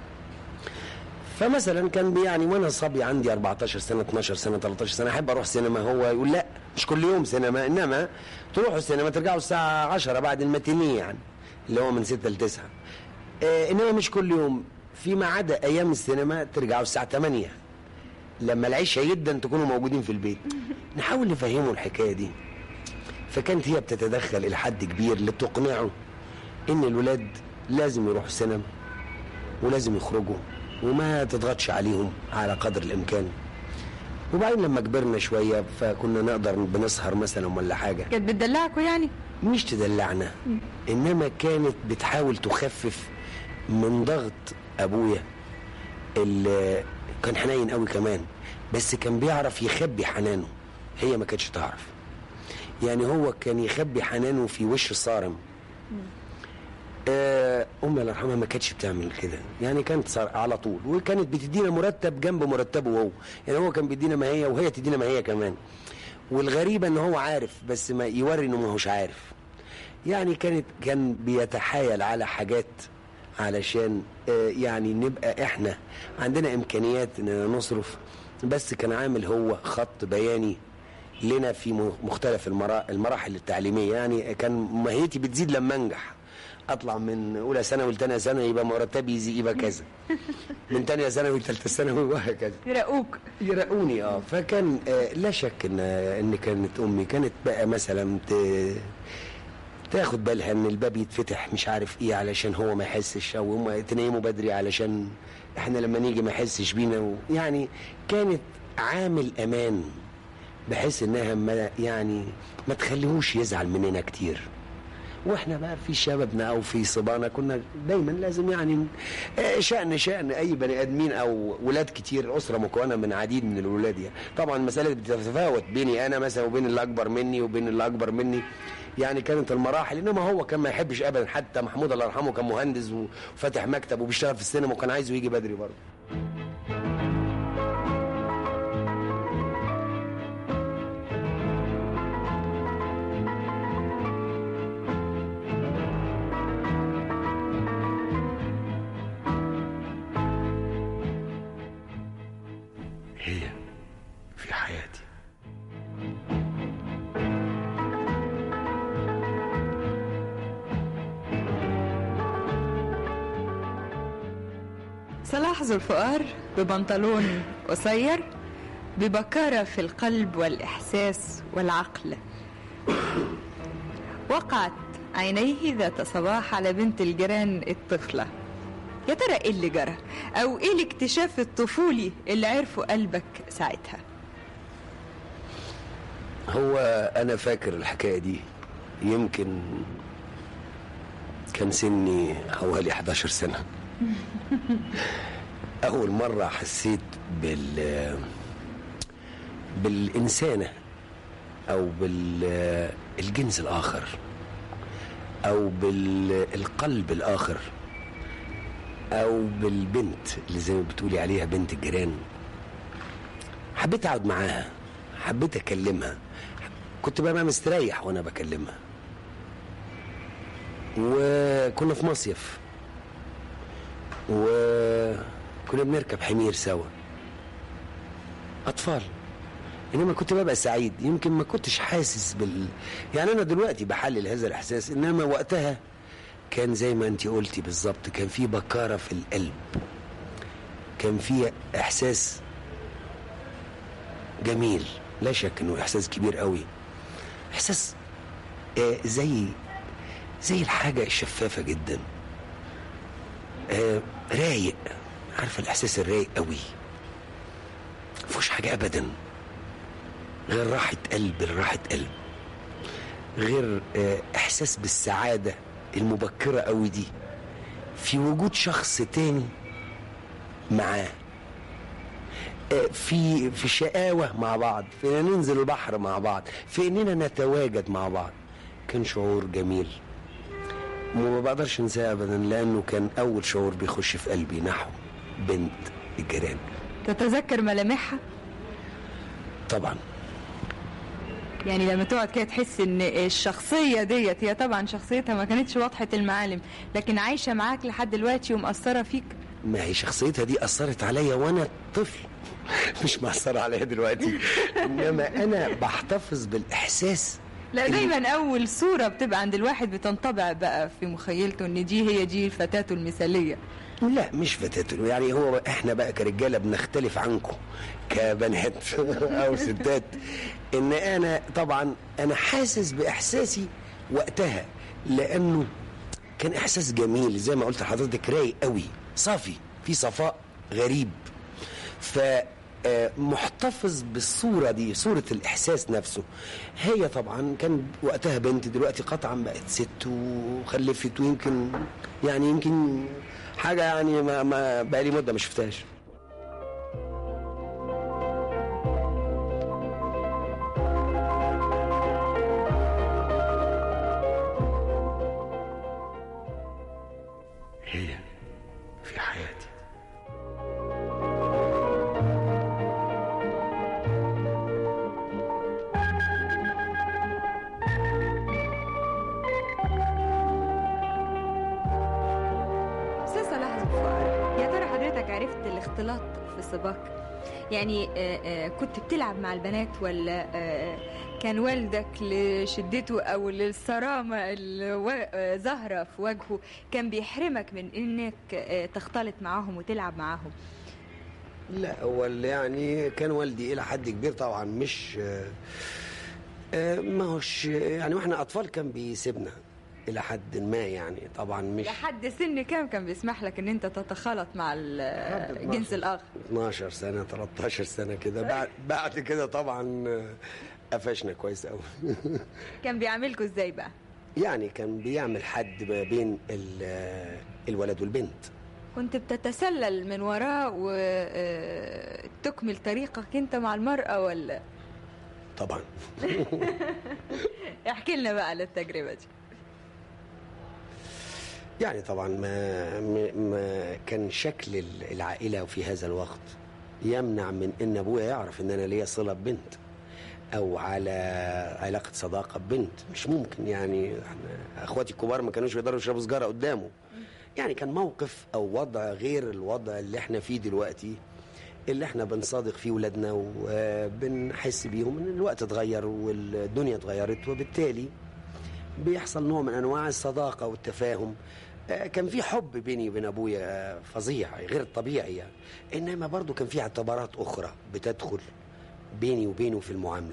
فمثلا كان بي- يعني وانا صبي عندي 14 سنه 12 سنه 13 سنه احب اروح سينما هو يقول لا مش كل يوم سينما انما تروحوا السينما ترجعوا الساعه 10 بعد الماتينيه يعني اللي هو من 6 ل 9 آه انما مش كل يوم فيما عدا ايام السينما ترجعوا الساعه 8 لما العشاء جدا تكونوا موجودين في البيت نحاول نفهمه الحكايه دي فكانت هي بتتدخل الى حد كبير لتقنعه ان الولاد لازم يروحوا السينما ولازم يخرجوا وما تضغطش عليهم على قدر الامكان وبعدين لما كبرنا شويه فكنا نقدر بنسهر مثلا ولا حاجه كانت بتدلعكوا يعني مش تدلعنا انما كانت بتحاول تخفف من ضغط ابويا اللي كان حنين قوي كمان بس كان بيعرف يخبي حنانه هي ما كانتش تعرف يعني هو كان يخبي حنانه في وش صارم آه، امي الله يرحمها ما كانتش بتعمل كده يعني كانت صار على طول وكانت بتدينا مرتب جنب مرتبه هو يعني هو كان بيدينا ما هي وهي تدينا ما هي كمان والغريبه ان هو عارف بس ما يوري انه ما هوش عارف يعني كانت كان بيتحايل على حاجات علشان آه، يعني نبقى احنا عندنا امكانيات اننا نصرف بس كان عامل هو خط بياني لنا في م- مختلف المرا- المراحل التعليميه يعني كان ماهيتي بتزيد لما انجح اطلع من اولى ثانوي لثانيه ثانوي يبقى مرتبي يزي- يبقى كذا من ثانيه ثانوي لثالثه ثانوي وهكذا يرقوك يرقوني اه فكان آه لا شك ان ان كانت امي كانت بقى مثلا ت- تاخد بالها ان الباب يتفتح مش عارف ايه علشان هو ما يحسش او هم تنيموا بدري علشان احنا لما نيجي ما يحسش بينا و... يعني كانت عامل امان بحيث انها ما يعني ما تخليهوش يزعل مننا كتير واحنا بقى في شبابنا او في صبانا كنا دايما لازم يعني آه، شأن شأن اي بني ادمين او ولاد كتير الاسره مكونه من عديد من الولاد يعني طبعا المساله بتتفاوت بيني انا مثلا وبين اللي اكبر مني وبين اللي اكبر مني يعني كانت المراحل انما هو كان ما يحبش ابدا حتى محمود الله يرحمه كان مهندس وفاتح مكتب وبيشتغل في السينما وكان عايزه يجي بدري برضه هي في حياتي صلاح ذو الفقار ببنطلون قصير ببكارة في القلب والإحساس والعقل وقعت عينيه ذات صباح على بنت الجيران الطفلة يا ترى ايه اللي جرى او ايه الاكتشاف الطفولي اللي عرفه قلبك ساعتها هو انا فاكر الحكايه دي يمكن كان سني حوالي 11 سنه اول مره حسيت بال بالانسانه او بالجنس الاخر او بالقلب الاخر او بالبنت اللي زي ما بتقولي عليها بنت الجيران حبيت اقعد معاها حبيت اكلمها كنت بقى مستريح وانا بكلمها وكنا في مصيف وكنا بنركب حمير سوا اطفال انما كنت ببقى سعيد يمكن ما كنتش حاسس بال يعني انا دلوقتي بحلل هذا الاحساس انما وقتها كان زي ما انت قلتي بالظبط كان في بكاره في القلب كان في احساس جميل لا شك انه احساس كبير قوي احساس آه زي زي الحاجة الشفافة جدا آه رايق عارفة الإحساس الرايق قوي مفيهوش حاجة أبدا غير راحة قلب راحة قلب غير آه إحساس بالسعادة المبكرة قوي دي في وجود شخص تاني معاه آه، في في شقاوة مع بعض في إننا ننزل البحر مع بعض في إننا نتواجد مع بعض كان شعور جميل وما بقدرش انساه ابدا لانه كان اول شعور بيخش في قلبي نحو بنت الجيران تتذكر ملامحها طبعا يعني لما تقعد كده تحس ان الشخصيه ديت هي طبعا شخصيتها ما كانتش واضحه المعالم لكن عايشه معاك لحد دلوقتي ومأثره فيك ما هي شخصيتها دي اثرت عليا وانا طفل مش مأثرة عليا دلوقتي انما انا بحتفظ بالاحساس لا دايما اول صوره بتبقى عند الواحد بتنطبع بقى في مخيلته ان دي هي دي فتاته المثاليه لا مش فتاة يعني هو احنا بقى كرجاله بنختلف عنكم كبنات او ستات ان انا طبعا انا حاسس باحساسي وقتها لانه كان احساس جميل زي ما قلت لحضرتك رايق قوي صافي في صفاء غريب ف آه، محتفظ بالصورة دي صورة الإحساس نفسه هي طبعا كان وقتها بنت دلوقتي قطعا بقت ست وخلفت ويمكن يعني يمكن حاجة يعني ما, ما بقالي مدة ما شفتهاش هي في حياتي استاذ صلاح زفار يا ترى حضرتك عرفت الاختلاط في السباق يعني آه، آه، كنت بتلعب مع البنات ولا آه، كان والدك لشدته او للصرامه اللي و- آه، ظاهره في وجهه كان بيحرمك من انك آه، تختلط معاهم وتلعب معاهم لا هو اللي يعني كان والدي الى حد كبير طبعا مش آه، آه، ما هوش يعني واحنا اطفال كان بيسيبنا الى حد ما يعني طبعا مش لحد سن كام كان بيسمح لك ان انت تتخالط مع ال- الجنس الاخر 12 سنه 13 سنه كده بعد بعد كده طبعا آه، قفشنا كويس قوي كان بيعاملكوا ازاي بقى يعني كان بيعمل حد ما بين ال- آه، الولد والبنت كنت بتتسلل من وراه وتكمل طريقك انت مع المرأة ولا طبعا احكي لنا بقى على التجربة دي يعني طبعا ما, ما, ما كان شكل ال- العائله في هذا الوقت يمنع من ان ابويا يعرف ان انا ليا صله ببنت او على علاقه صداقه ببنت مش ممكن يعني احنا اخواتي الكبار ما كانوش يقدروا يشربوا سجاره قدامه يعني كان موقف او وضع غير الوضع اللي احنا فيه دلوقتي اللي احنا بنصادق فيه ولادنا وبنحس بيهم ان الوقت اتغير والدنيا اتغيرت وبالتالي بيحصل نوع من انواع الصداقه والتفاهم آه، كان في حب بيني وبين ابويا فظيع غير الطبيعي يعني انما برضو كان في اعتبارات اخرى بتدخل بيني وبينه في المعامله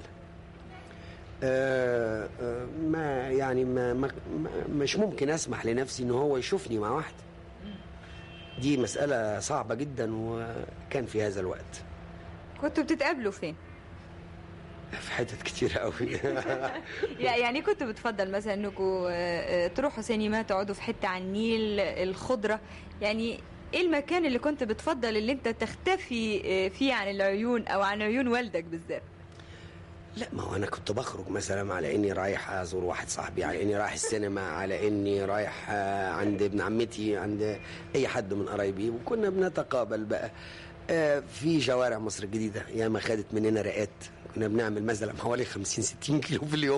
آه، آه، ما يعني ما ما ما- مش ممكن اسمح لنفسي ان هو يشوفني مع واحده دي مساله صعبه جدا وكان في هذا الوقت كنتوا بتتقابلوا فين؟ في حتت كتير قوي يع- يعني كنت بتفضل مثلا انكم تروحوا سينما تقعدوا في حتة على النيل الخضرة يعني ايه المكان اللي كنت بتفضل اللي انت تختفي آه، فيه عن العيون او عن عيون والدك بالذات لا ما هو انا كنت بخرج مثلا على اني رايح ازور واحد صاحبي على اني رايح السينما على اني رايح آه، عند ابن عمتي عند اي حد من قرايبي وكنا بنتقابل بقى آه، في شوارع مصر الجديده ياما خدت مننا رقات كنا بنعمل مثلا حوالي 50 60 كيلو في اليوم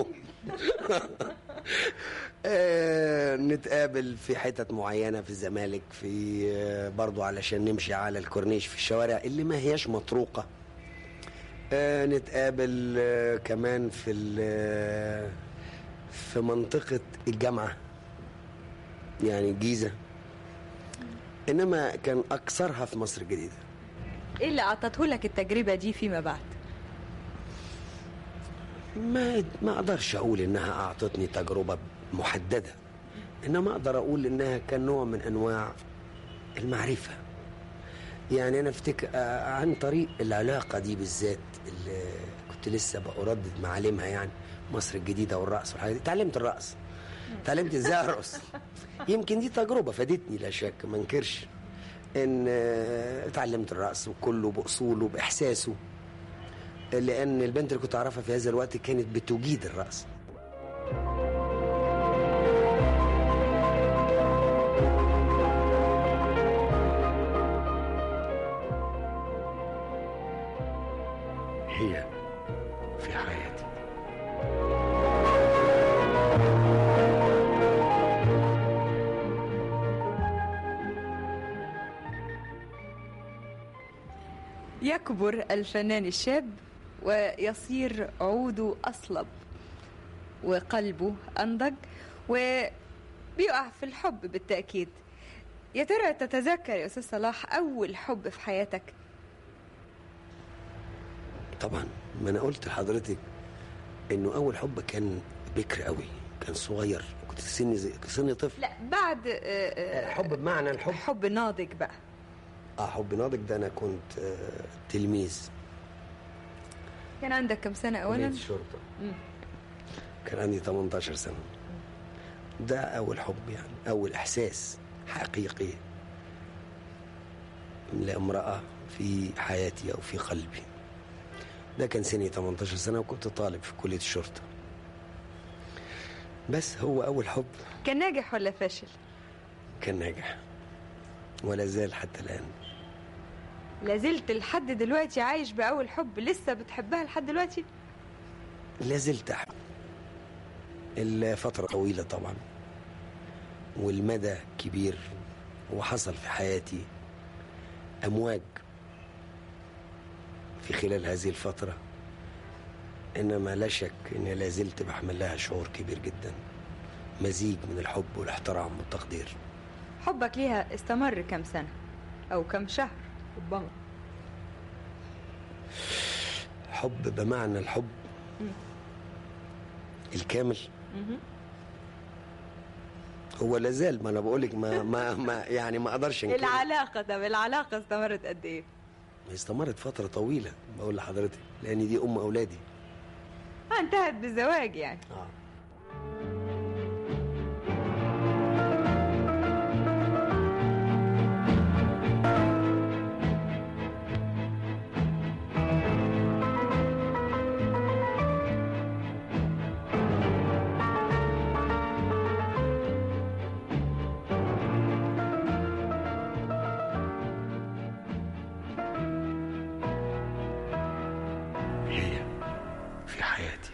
آه، نتقابل في حتت معينة في الزمالك في آه، برضو علشان نمشي على الكورنيش في الشوارع اللي ما هياش مطروقة آه، نتقابل آه، كمان في ال- آه، في منطقة الجامعة يعني الجيزة إنما كان أكثرها في مصر الجديدة ايه اللي اعطته لك التجربة دي فيما بعد ما ما اقدرش اقول انها اعطتني تجربه محدده انما اقدر اقول انها كان نوع من انواع المعرفه يعني انا افتكر آه، عن طريق العلاقه دي بالذات اللي كنت لسه بردد معالمها يعني مصر الجديده والرقص والحاجات دي اتعلمت الرقص اتعلمت ازاي ارقص يمكن دي تجربه فادتني لا شك ما انكرش ان آه، اتعلمت الرقص وكله باصوله باحساسه لان البنت اللي كنت اعرفها في هذا الوقت كانت بتجيد الرقص هي في حياتي يكبر الفنان الشاب ويصير عوده أصلب وقلبه أنضج وبيقع في الحب بالتأكيد يا ترى تتذكر يا أستاذ صلاح أول حب في حياتك طبعا ما انا قلت لحضرتك انه اول حب كان بكر قوي كان صغير كنت سني زي سني طفل لا بعد آه، آه، حب بمعنى الحب حب ناضج بقى اه حب ناضج ده انا كنت آه تلميذ كان عندك كم سنة أولا؟ كلية الشرطة مم. كان عندي 18 سنة ده أول حب يعني أول إحساس حقيقي لامرأة في حياتي أو في قلبي ده كان سني 18 سنة وكنت طالب في كلية الشرطة بس هو أول حب كان ناجح ولا فاشل؟ كان ناجح ولا زال حتى الآن لازلت لحد دلوقتي عايش بأول حب لسه بتحبها لحد دلوقتي؟ لا زلت أحب الفترة طويلة طبعا والمدى كبير وحصل في حياتي أمواج في خلال هذه الفترة إنما لا شك إني لا زلت بحمل لها شعور كبير جدا مزيج من الحب والاحترام والتقدير حبك ليها استمر كم سنة؟ أو كم شهر ربما حب بمعنى الحب مم. الكامل مهم. هو لا زال ما انا بقول لك ما ما ما يعني ما اقدرش انكر العلاقة طب العلاقة استمرت قد إيه؟ استمرت فتره طويله بقول لحضرتك لان دي ام اولادي آه انتهت بالزواج يعني آه. هي في حياتي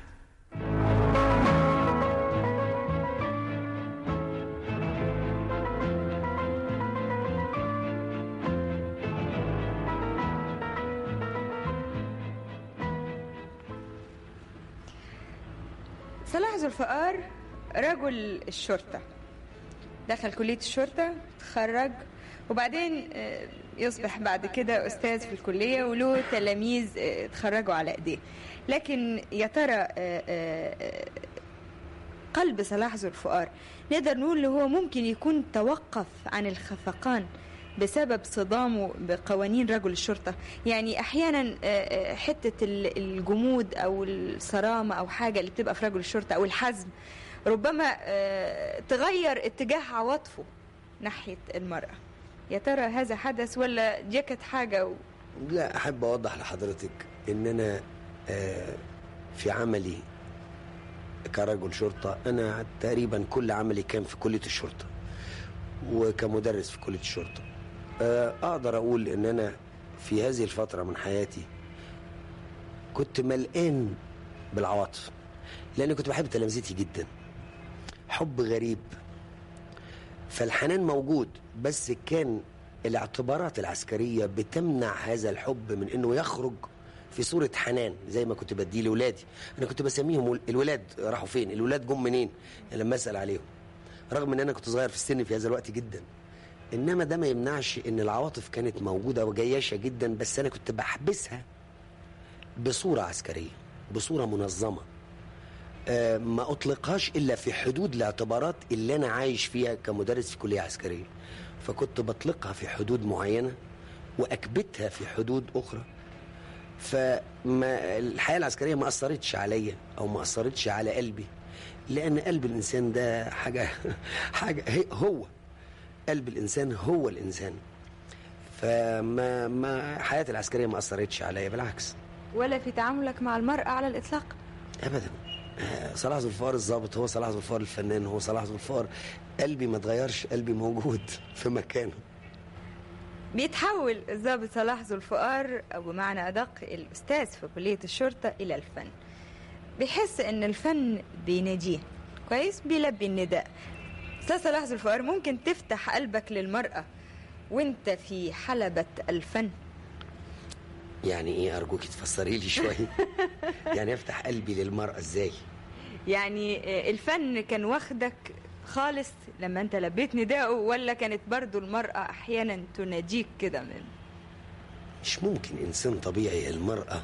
صلاح ذو الفقار رجل الشرطة دخل كلية الشرطة تخرج وبعدين آه، يصبح بعد كده أستاذ في الكلية وله تلاميذ آه، اتخرجوا على إيديه لكن يا ترى آه، آه، آه، قلب صلاح ذو الفقار نقدر نقول اللي هو ممكن يكون توقف عن الخفقان بسبب صدامه بقوانين رجل الشرطة يعني أحيانا آه، آه، حتة ال- الجمود أو الصرامة أو حاجة اللي بتبقى في رجل الشرطة أو الحزم ربما آه، تغير اتجاه عواطفه ناحية المرأة يا ترى هذا حدث ولا دي كانت حاجة و... لا احب اوضح لحضرتك ان انا آه، في عملي كرجل شرطه انا تقريبا كل عملي كان في كليه الشرطه وكمدرس في كليه الشرطه آه، اقدر اقول ان انا في هذه الفتره من حياتي كنت ملقان بالعواطف لاني كنت بحب تلامذتي جدا حب غريب فالحنان موجود بس كان الاعتبارات العسكرية بتمنع هذا الحب من انه يخرج في صورة حنان زي ما كنت بديه لولادي انا كنت بسميهم الولاد راحوا فين الولاد جم منين لما اسال عليهم رغم ان انا كنت صغير في السن في هذا الوقت جدا انما ده ما يمنعش ان العواطف كانت موجودة وجياشة جدا بس انا كنت بحبسها بصورة عسكرية بصورة منظمة آه، ما اطلقهاش الا في حدود الاعتبارات اللي انا عايش فيها كمدرس في كليه عسكريه فكنت بطلقها في حدود معينه واكبتها في حدود اخرى فما الحياه العسكريه ما اثرتش عليا او ما اثرتش على قلبي لان قلب الانسان ده حاجه حاجه هي- هو قلب الانسان هو الانسان فما ما حياتي العسكريه ما اثرتش عليا بالعكس ولا في تعاملك مع المرأة على الإطلاق ابدا آه، صلاح ذو الفقار الضابط هو صلاح ذو الفقار الفنان هو صلاح ذو الفقار قلبي ما اتغيرش قلبي موجود في مكانه بيتحول الضابط صلاح ذو الفقار أو بمعنى أدق الأستاذ في كلية الشرطة إلى الفن بيحس إن الفن بيناديه كويس بيلبي النداء أستاذ صلاح ذو الفقار ممكن تفتح قلبك للمرأة وانت في حلبة الفن يعني ايه ارجوك تفسري لي شويه يعني افتح قلبي للمراه ازاي يعني آه، الفن كان واخدك خالص لما انت لبيت نداءه ولا كانت برضو المرأة أحيانا تناديك كده من مش ممكن انسان طبيعي المراه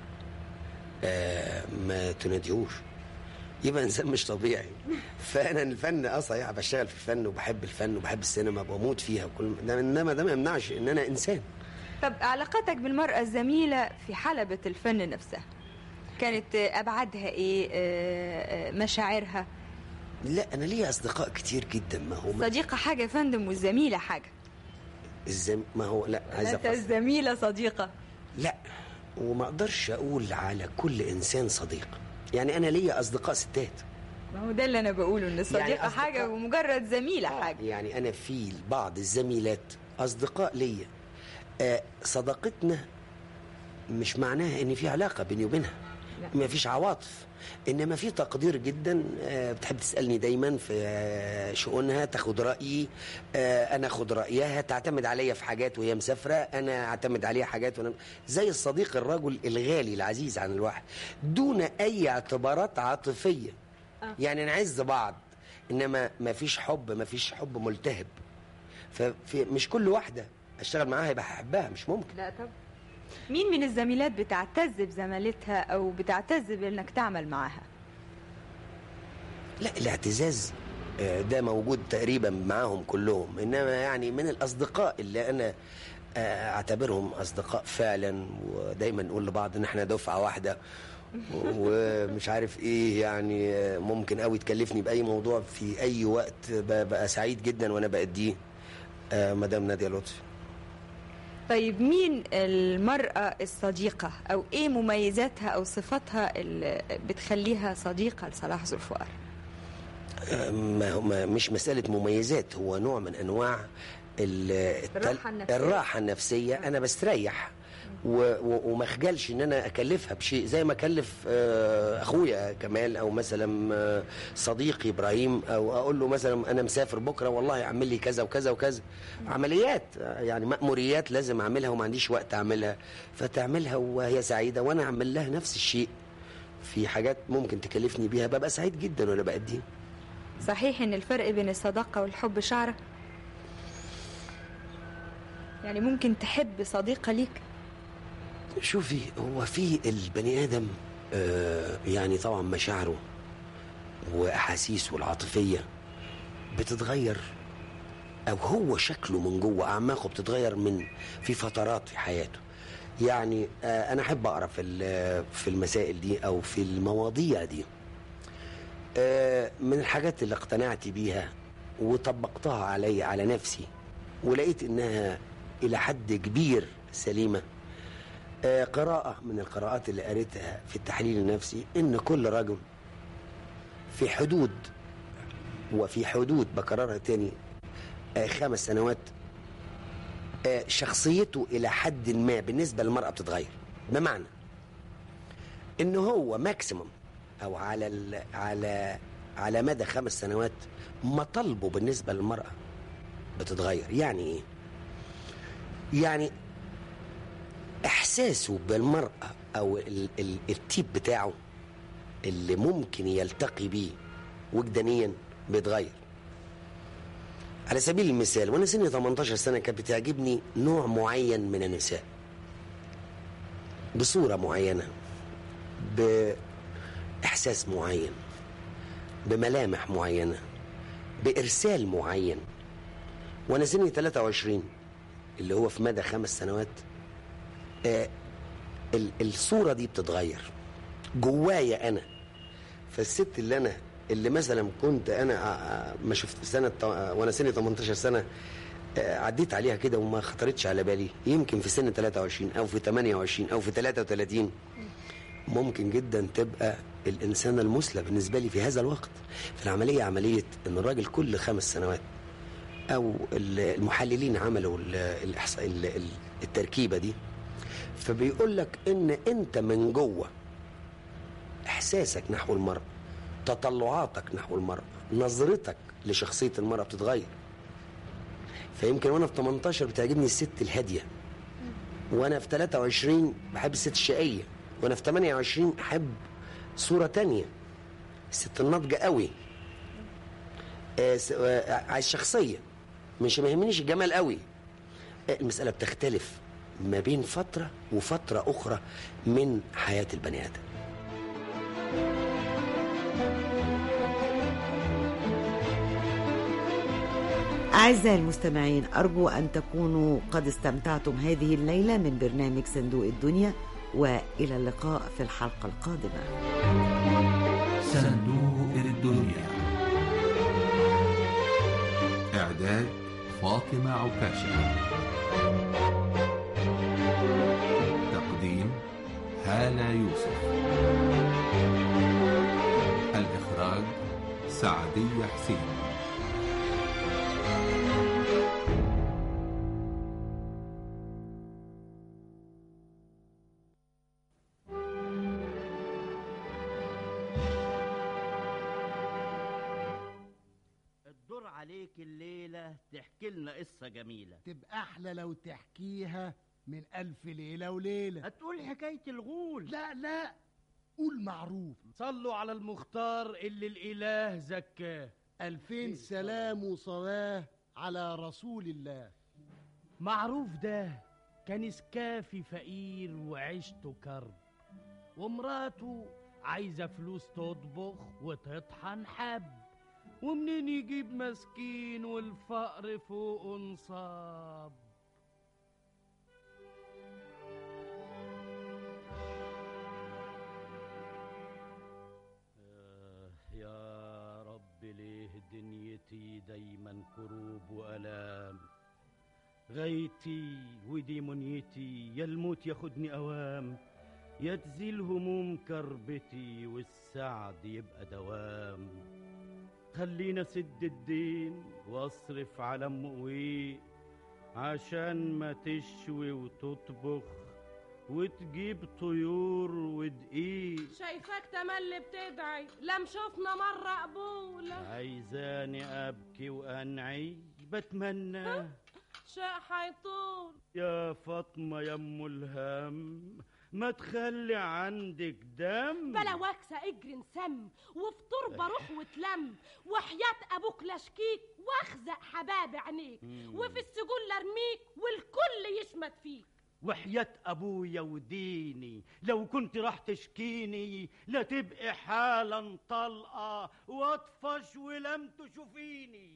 آه ما تناديهوش يبقى انسان مش طبيعي فانا الفن اه صحيح بشتغل في الفن وبحب الفن وبحب السينما بموت فيها وكل ده انما ده ما يمنعش ان انا انسان طب علاقتك بالمرأة الزميلة في حلبة الفن نفسها كانت آه، أبعادها إيه آه، آه، مشاعرها لا انا ليا اصدقاء كتير جدا ما هو صديقة حاجة يا فندم والزميلة حاجة الزم... ما هو لا عايز انت أفصل. الزميلة صديقة لا وما اقدرش اقول على كل انسان صديق يعني انا ليا اصدقاء ستات ما هو ده اللي أنا بقوله إن الصديقة أصدقاء- حاجة ومجرد زميلة حاجة يعني انا في بعض الزميلات اصدقاء ليا آه صداقتنا مش معناها ان في علاقه بيني وبينها ما فيش عواطف انما في تقدير جدا آه، بتحب تسالني دايما في آه، شؤونها تاخد رايي آه، انا اخد رايها تعتمد عليا في حاجات وهي مسافره انا اعتمد عليها حاجات وانا زي الصديق الرجل الغالي العزيز عن الواحد دون اي اعتبارات عاطفيه يعني نعز بعض انما ما فيش حب ما فيش حب ملتهب ففي مش كل واحده اشتغل معاها يبقى هحبها مش ممكن لا طب مين من الزميلات بتعتز بزميلتها أو بتعتز بإنك تعمل معاها لا الاعتزاز آه، ده موجود تقريبا معاهم كلهم انما يعني من الاصدقاء اللي انا آه، اعتبرهم اصدقاء فعلا ودايما نقول لبعض ان احنا دفعه واحده ومش عارف ايه يعني آه، ممكن قوي تكلفني باي موضوع في اي وقت ببقى سعيد جدا وانا باديه آه، مدام ناديه لطفي طيب مين المرأة الصديقة أو إيه مميزاتها أو صفاتها اللي بتخليها صديقة لصلاح ذو الفقار ما هو ما مش مسألة مميزات هو نوع من أنواع ال- التل- الراحة النفسية. الراحة النفسية أنا بستريح و- و- وما اخجلش ان انا اكلفها بشيء زي ما اكلف آه، اخويا كمال او مثلا آه، صديقي ابراهيم او اقول له مثلا انا مسافر بكره والله اعمل لي كذا وكذا وكذا عمليات آه، يعني مأموريات لازم اعملها وما عنديش وقت اعملها فتعملها وهي سعيده وانا اعمل لها نفس الشيء في حاجات ممكن تكلفني بيها ببقى سعيد جدا وانا بأديها صحيح إن الفرق بين الصداقة والحب شعرة يعني ممكن تحب صديقة ليك شوفي هو في البني ادم آه، يعني طبعا مشاعره واحاسيسه العاطفيه بتتغير او هو شكله من جوه اعماقه بتتغير من في فترات في حياته يعني آه، انا احب اقرا في ال- في المسائل دي او في المواضيع دي آه، من الحاجات اللي اقتنعت بيها وطبقتها علي على نفسي ولقيت انها الى حد كبير سليمه آه، قراءة من القراءات اللي قريتها في التحليل النفسي إن كل رجل في حدود وفي حدود بكررها تاني آه، خمس سنوات آه، شخصيته إلى حد ما بالنسبة للمرأة بتتغير بمعنى إن هو ماكسيمم أو على ال- على على مدى خمس سنوات مطالبه بالنسبة للمرأة بتتغير يعني إيه؟ يعني احساسه بالمراه او ال ال التيب بتاعه اللي ممكن يلتقي بيه وجدانيا بيتغير على سبيل المثال وانا سني 18 سنه كانت بتعجبني نوع معين من النساء بصوره معينه باحساس معين بملامح معينة بإرسال معين وأنا سني 23 اللي هو في مدى خمس سنوات آه ال- الصورة دي بتتغير جوايا أنا فالست اللي أنا اللي مثلا كنت أنا آه، آه، ما شفت سنة آه، وأنا سني 18 سنة آه، عديت عليها كده وما خطرتش على بالي يمكن في سن 23 أو في 28 أو في 33 ممكن جدا تبقى الإنسانة المثلى بالنسبة لي في هذا الوقت فالعملية عملية إن الراجل كل خمس سنوات أو ال- المحللين عملوا ال- الإحصاء ال- ال- التركيبة دي فبيقول لك إن أنت من جوه إحساسك نحو المرأة تطلعاتك نحو المرأة نظرتك لشخصية المرأة بتتغير فيمكن وانا في 18 بتعجبني الست الهاديه وانا في 23 بحب الست الشقيه وانا في 28 احب صوره تانية الست الناضجه قوي آه، س- آه، عايز شخصيه مش ما يهمنيش الجمال قوي آه، المساله بتختلف ما بين فتره وفتره اخرى من حياه البني ادم أعزائي المستمعين أرجو أن تكونوا قد استمتعتم هذه الليلة من برنامج صندوق الدنيا وإلى اللقاء في الحلقة القادمة صندوق الدنيا إعداد فاطمة عكاشة تقديم هالة يوسف الإخراج سعدية حسين الدور عليك الليلة تحكي لنا قصة جميلة تبقى احلى لو تحكيها من الف ليله وليله هتقول حكايه الغول لا لا قول معروف صلوا على المختار اللي الإله زكاه الفين سلام وصلاه على رسول الله معروف ده كان سكافي فقير وعيشته كرب ومراته عايزة فلوس تطبخ وتطحن حب ومنين يجيب مسكين والفقر فوق انصاب آه، يا رب ليه دنيتي دايما كروب وألام غايتي ودي منيتي يا الموت ياخدني أوام يا تزيل هموم كربتي والسعد يبقى دوام خلينا سد الدين واصرف على ام قويق عشان ما تشوي وتطبخ وتجيب طيور ودقيق شايفاك تملي بتدعي لم شفنا مرة قبولة عايزاني ابكي وانعي بتمنى شاء حيطول يا فاطمة يا ام الهم ما تخلي عندك دم بلا واكسة اجري نسم وفي تربة روح وتلم وحياة ابوك لاشكيك واخزق حباب عينيك مم. وفي السجون لارميك والكل يشمت فيك وحياة أبويا وديني لو كنت راح تشكيني لا تبقي حالا طلقة واطفش ولم تشوفيني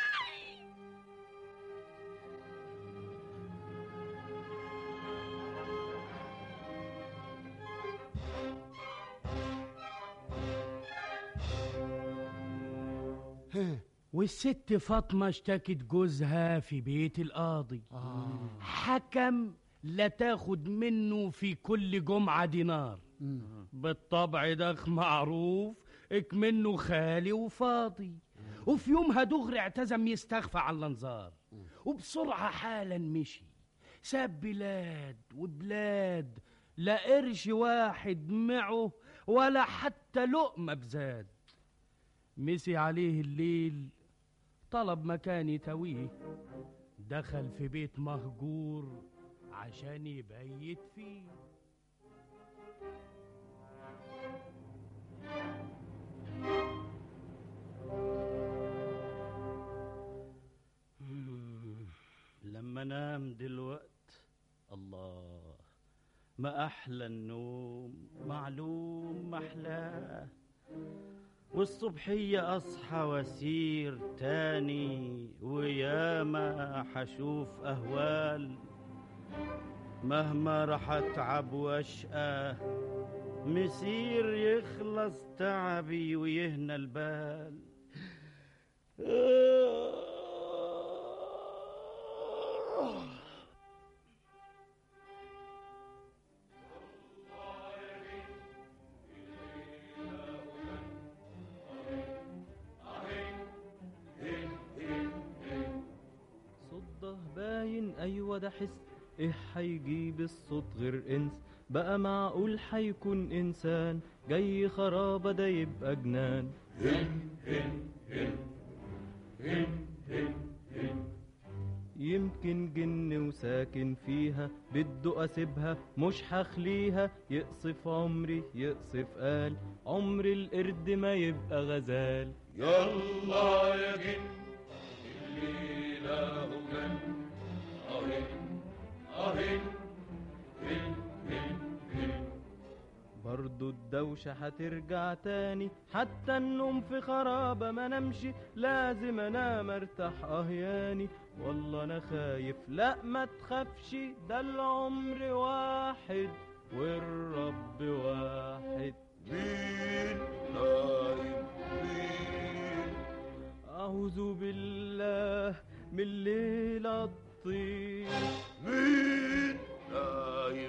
والست فاطمة اشتكت جوزها في بيت القاضي حكم لا تاخد منه في كل جمعة دينار بالطبع ده معروف اكمنه خالي وفاضي وفي يومها دغري اعتزم يستخفى على الانظار وبسرعة حالا مشي ساب بلاد وبلاد لا قرش واحد معه ولا حتى لقمة بزاد مسي عليه الليل طلب مكان يتويه دخل في بيت مهجور عشان يبيت فيه مم، لما نام دلوقت الله ما أحلى النوم معلوم ما أحلاه والصبحية أصحى وأسير تاني وياما حشوف أهوال مهما راح أتعب وأشقى مسير يخلص تعبي ويهنى البال صده باين ايوه ده حس ايه هيجيب الصوت غير انس بقى معقول هيكون انسان جاي خرابه ده يبقى جنان يمكن جن وساكن فيها بده اسيبها مش هخليها يقصف عمري يقصف قال عمر القرد ما يبقى غزال يلا يا جن الليلة هو جن أهن أهن هن هن هن برضو الدوشة هترجع تاني حتى النوم في خرابة ما نمشي لازم انام ارتاح اهياني والله انا خايف لا ما تخافش ده العمر واحد والرب واحد مين نايم مين اعوذ بالله من الليلة الطين مين نايم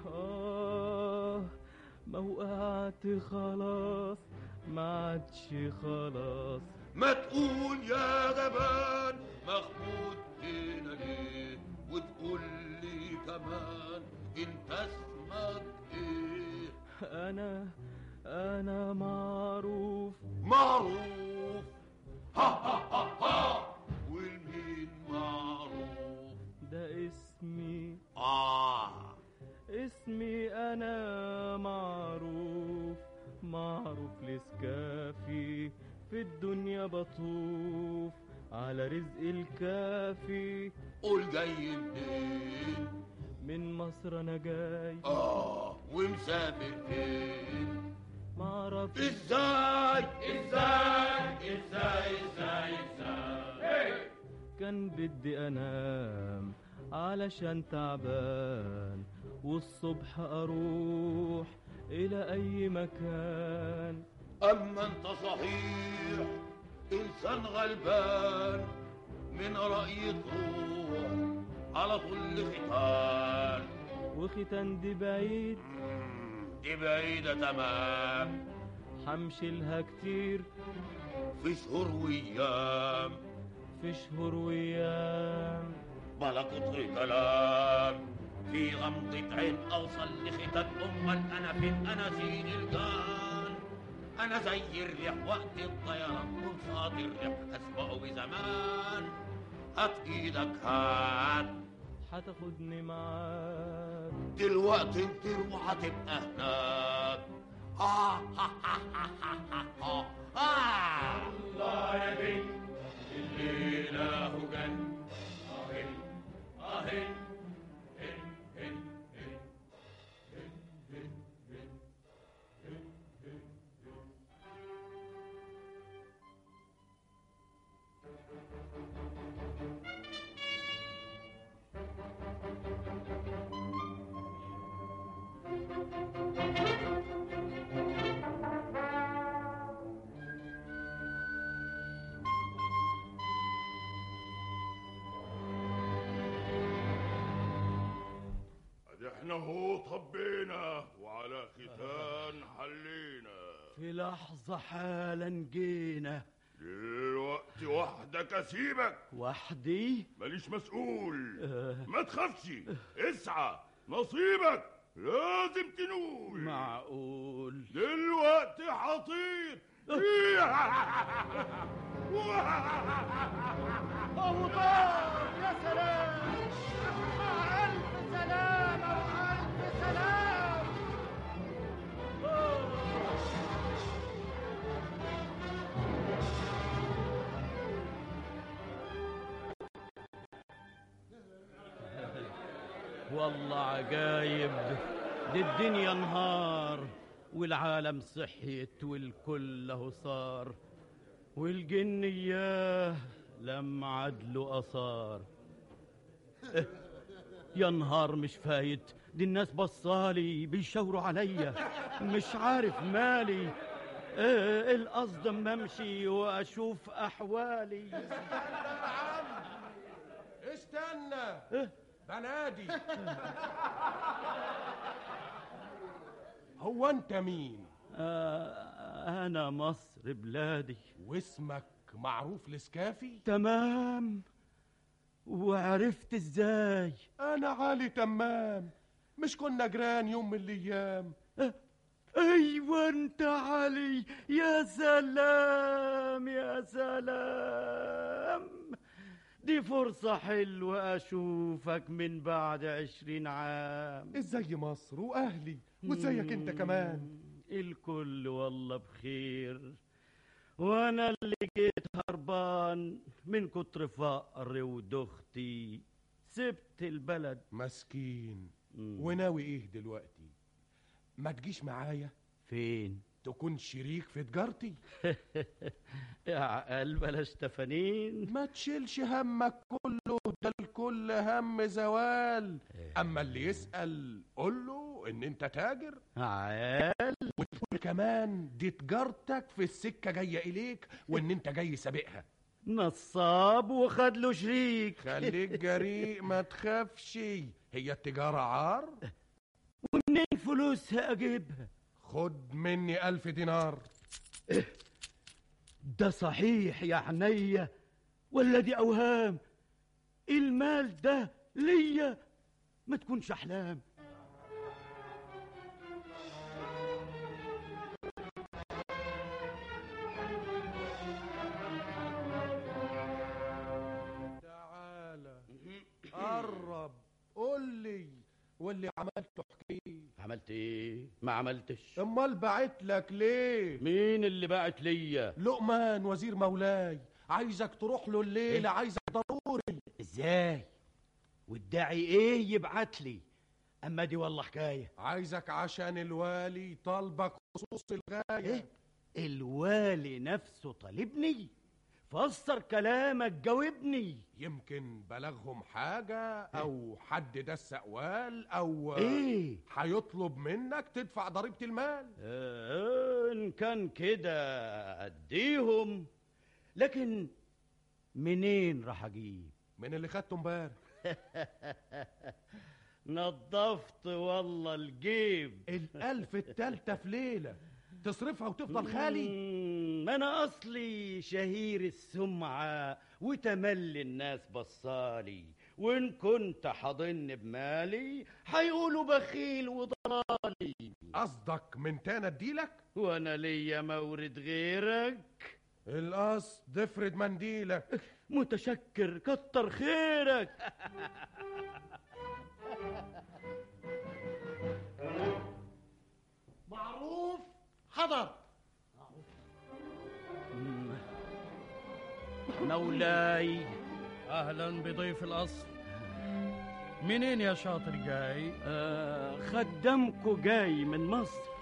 آه ما وقعت خلاص ما عادش خلاص ما تقول يا جبان مخمود هنا ليه وتقول لي كمان انت اسمك ايه انا انا معروف معروف ها ها ها ها والمين معروف ده اسمي آه اسمي انا معروف معروف لسكافي في الدنيا بطوف على رزق الكافي قول جاي منين من مصر انا جاي اه ومسافر فين معرفش ازاي ازاي ازاي ازاي ازاي كان بدي انام علشان تعبان والصبح اروح الى اي مكان اما انت صحيح انسان غلبان من رأي تروح على طول لختان وختان دي بعيد دي بعيدة تمام حمشي لها كتير في شهور وايام في شهور وايام بلا كتر كلام في غمضة عين اوصل لختان امال انا فين انا سيد الجان انا زي الريح وقت الطيران ومصاد الريح اسبقه بزمان هات ايدك هات هتاخدني معاك دلوقتي انت وهتبقى هناك آه آه آه آه آه آه الله يا بنت الليلة هو جن أهن أهن هن هن هن هن هن هن هن هن ادي احنا هو طبينا وعلى ختان حلينا في لحظة حالا جينا دلوقتي وحدك اسيبك وحدي ماليش مسؤول ما تخافش اسعى نصيبك لازم تنول معقول دلوقتي حطير أبو طار يا سلام ألف سلامة وألف سلام والله عجايب دي الدنيا نهار والعالم صحيت والكل له صار والجن اياه لم عدله اثار إيه، يا نهار مش فايت دي الناس بصالي بيشاوروا عليا مش عارف مالي ايه القصد اما امشي واشوف احوالي استنى بنادي هو انت مين آه انا مصر بلادي واسمك معروف لسكافي تمام وعرفت ازاي انا علي تمام مش كنا جيران يوم من الايام ايوه انت علي يا سلام يا سلام دي فرصة حلوة أشوفك من بعد عشرين عام ازاي مصر واهلي وازيك انت كمان الكل والله بخير وانا اللي جيت هربان من كتر فقري ودختي سبت البلد مسكين وناوي ايه دلوقتي ما تجيش معايا فين تكون شريك في تجارتي يا عقل بلاش تفانين ما تشيلش همك كله ده الكل هم زوال اما اللي يسأل قول له ان انت تاجر عقل وتقول كمان دي تجارتك في السكة جاية اليك وان انت جاي سابقها نصاب وخد له شريك خليك جريء ما تخافش هي التجارة عار ومنين فلوسها اجيبها خد مني ألف دينار ده صحيح يا عينيا ولا دي اوهام المال ده ليا ما تكونش احلام تعالى قرب قول لي واللي عملته احكيه عملت ايه ما عملتش امال بعت لك ليه مين اللي بعت ليا لقمان وزير مولاي عايزك تروح له الليله إيه؟ عايزك ضروري ازاي والداعي ايه يبعت لي اما دي والله حكايه عايزك عشان الوالي طالبك خصوص الغايه إيه؟ الوالي نفسه طالبني فسر كلامك جاوبني يمكن بلغهم حاجة أو حد دس أقوال أو إيه؟ هيطلب منك تدفع ضريبة المال آه إن كان كده أديهم لكن منين راح أجيب؟ من اللي خدته امبارح نظفت والله الجيب الألف التالتة في ليلة تصرفها وتفضل خالي مم، أنا أصلي شهير السمعة وتملي الناس بصالي وإن كنت حاضن بمالي هيقولوا بخيل وضلالي قصدك من تاني اديلك وأنا ليا مورد غيرك القصد افرد منديلك متشكر كتر خيرك معروف حضر مولاي اهلا بضيف القصر منين يا شاطر جاي آه خدامكو جاي من مصر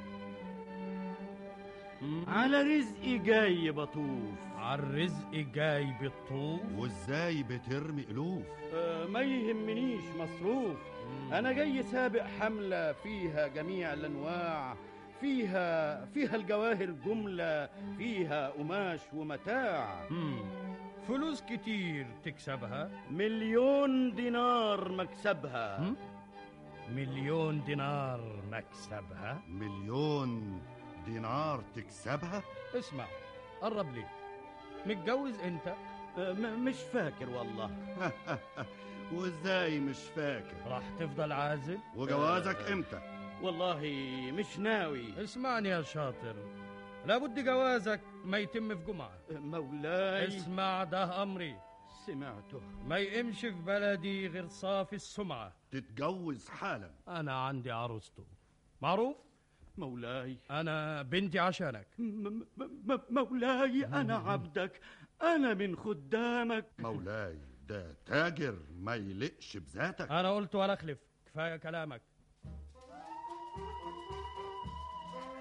على رزقي جاي بطوف على الرزق جاي بالطوف وازاي بترمي الوف آه ما يهمنيش مصروف انا جاي سابق حملة فيها جميع الانواع فيها فيها الجواهر جملة فيها قماش ومتاع مم. فلوس كتير تكسبها مليون دينار مكسبها هم؟ مليون دينار مكسبها مليون دينار تكسبها اسمع قرب لي متجوز انت آه م- مش فاكر والله وازاي مش فاكر راح تفضل عازل وجوازك امتى والله مش ناوي اسمعني يا شاطر لابد جوازك ما يتم في جمعة مولاي اسمع ده أمري سمعته ما يقمش في بلدي غير صافي السمعة تتجوز حالا أنا عندي عروسته معروف؟ مولاي أنا بنتي عشانك م- م- م- مولاي أنا عبدك أنا من خدامك مولاي ده تاجر ما يلقش بذاتك أنا قلت ولا أخلف كفاية كلامك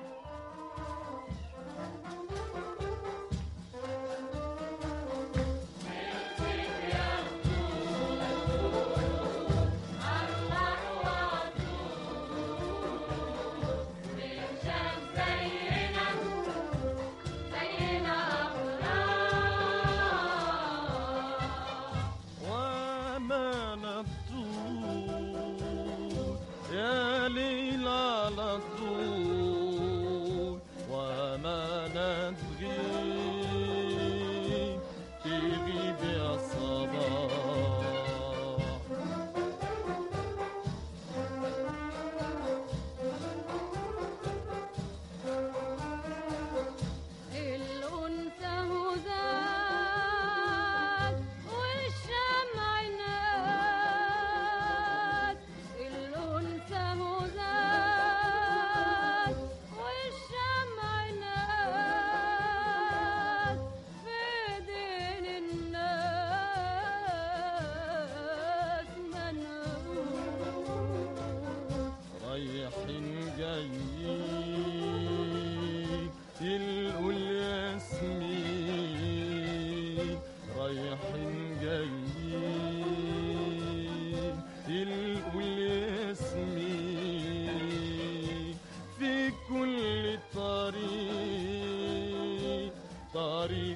طريق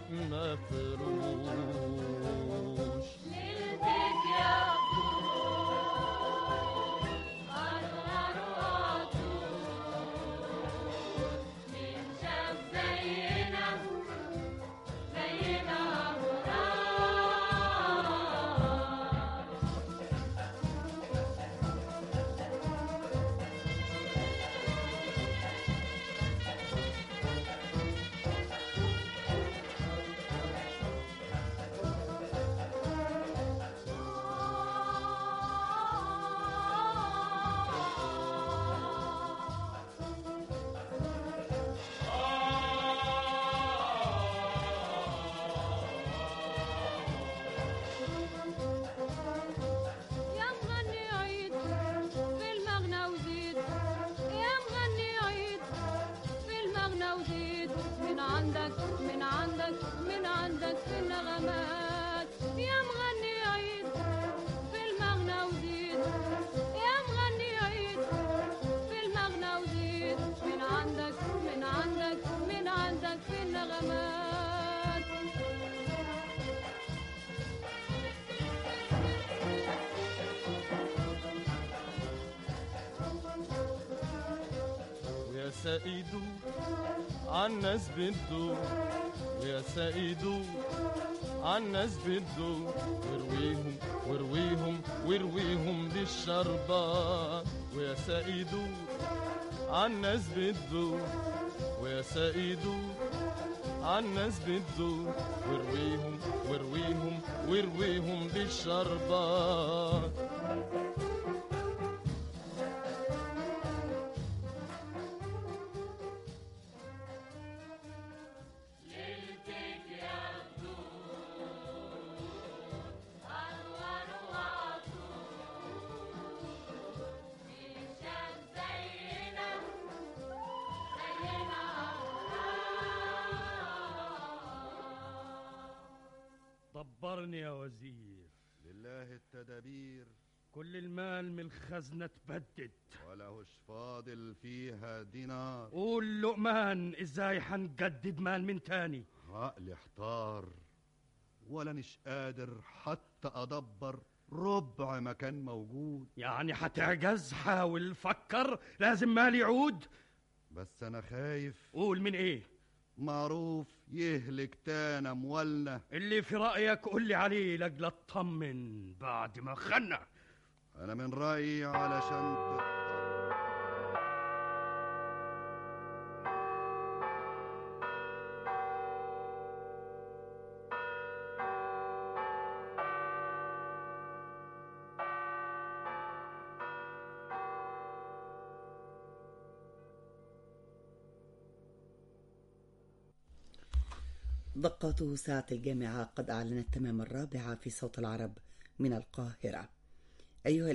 مفروش ليلتك يا طول أنوار وعطور مين شاف زينا زينا وراك يا مغني عيد في المغنى وزيد يا مغني عيد في المغنى وزيد من عندك من عندك من عندك في النغمات يا مغني عيد في المغنى وزيد يا مغني عيد في المغنى وزيد من عندك من عندك من عندك في النغمات ويا سيدو عالناس بتدور ويا سيدو عالناس بتدور ورويهم ورويهم ورويهم للشربات ويا سيدو عالناس بتدور ويا سيدو عالناس بتدور ورويهم ورويهم ورويهم للشربات ليلتك يا طول أنوار وعطور مين شاف زينا زينا دبرني يا وزير لله التدابير كل المال من الخزنة اتبدد ولهش فاضل فيها دينار قول لقمان ازاي هنجدد مال من تاني عقلي احتار ولا نش قادر حتى ادبر ربع ما كان موجود يعني هتعجز حاول فكر لازم مال يعود بس انا خايف قول من ايه معروف يهلك تانا اموالنا اللي في رأيك قول لي عليه لاجل اطمن بعد ما خنا انا من رايي علشان ت- دقات ساعة الجامعة قد أعلنت تمام الرابعة في صوت العرب من القاهرة أيها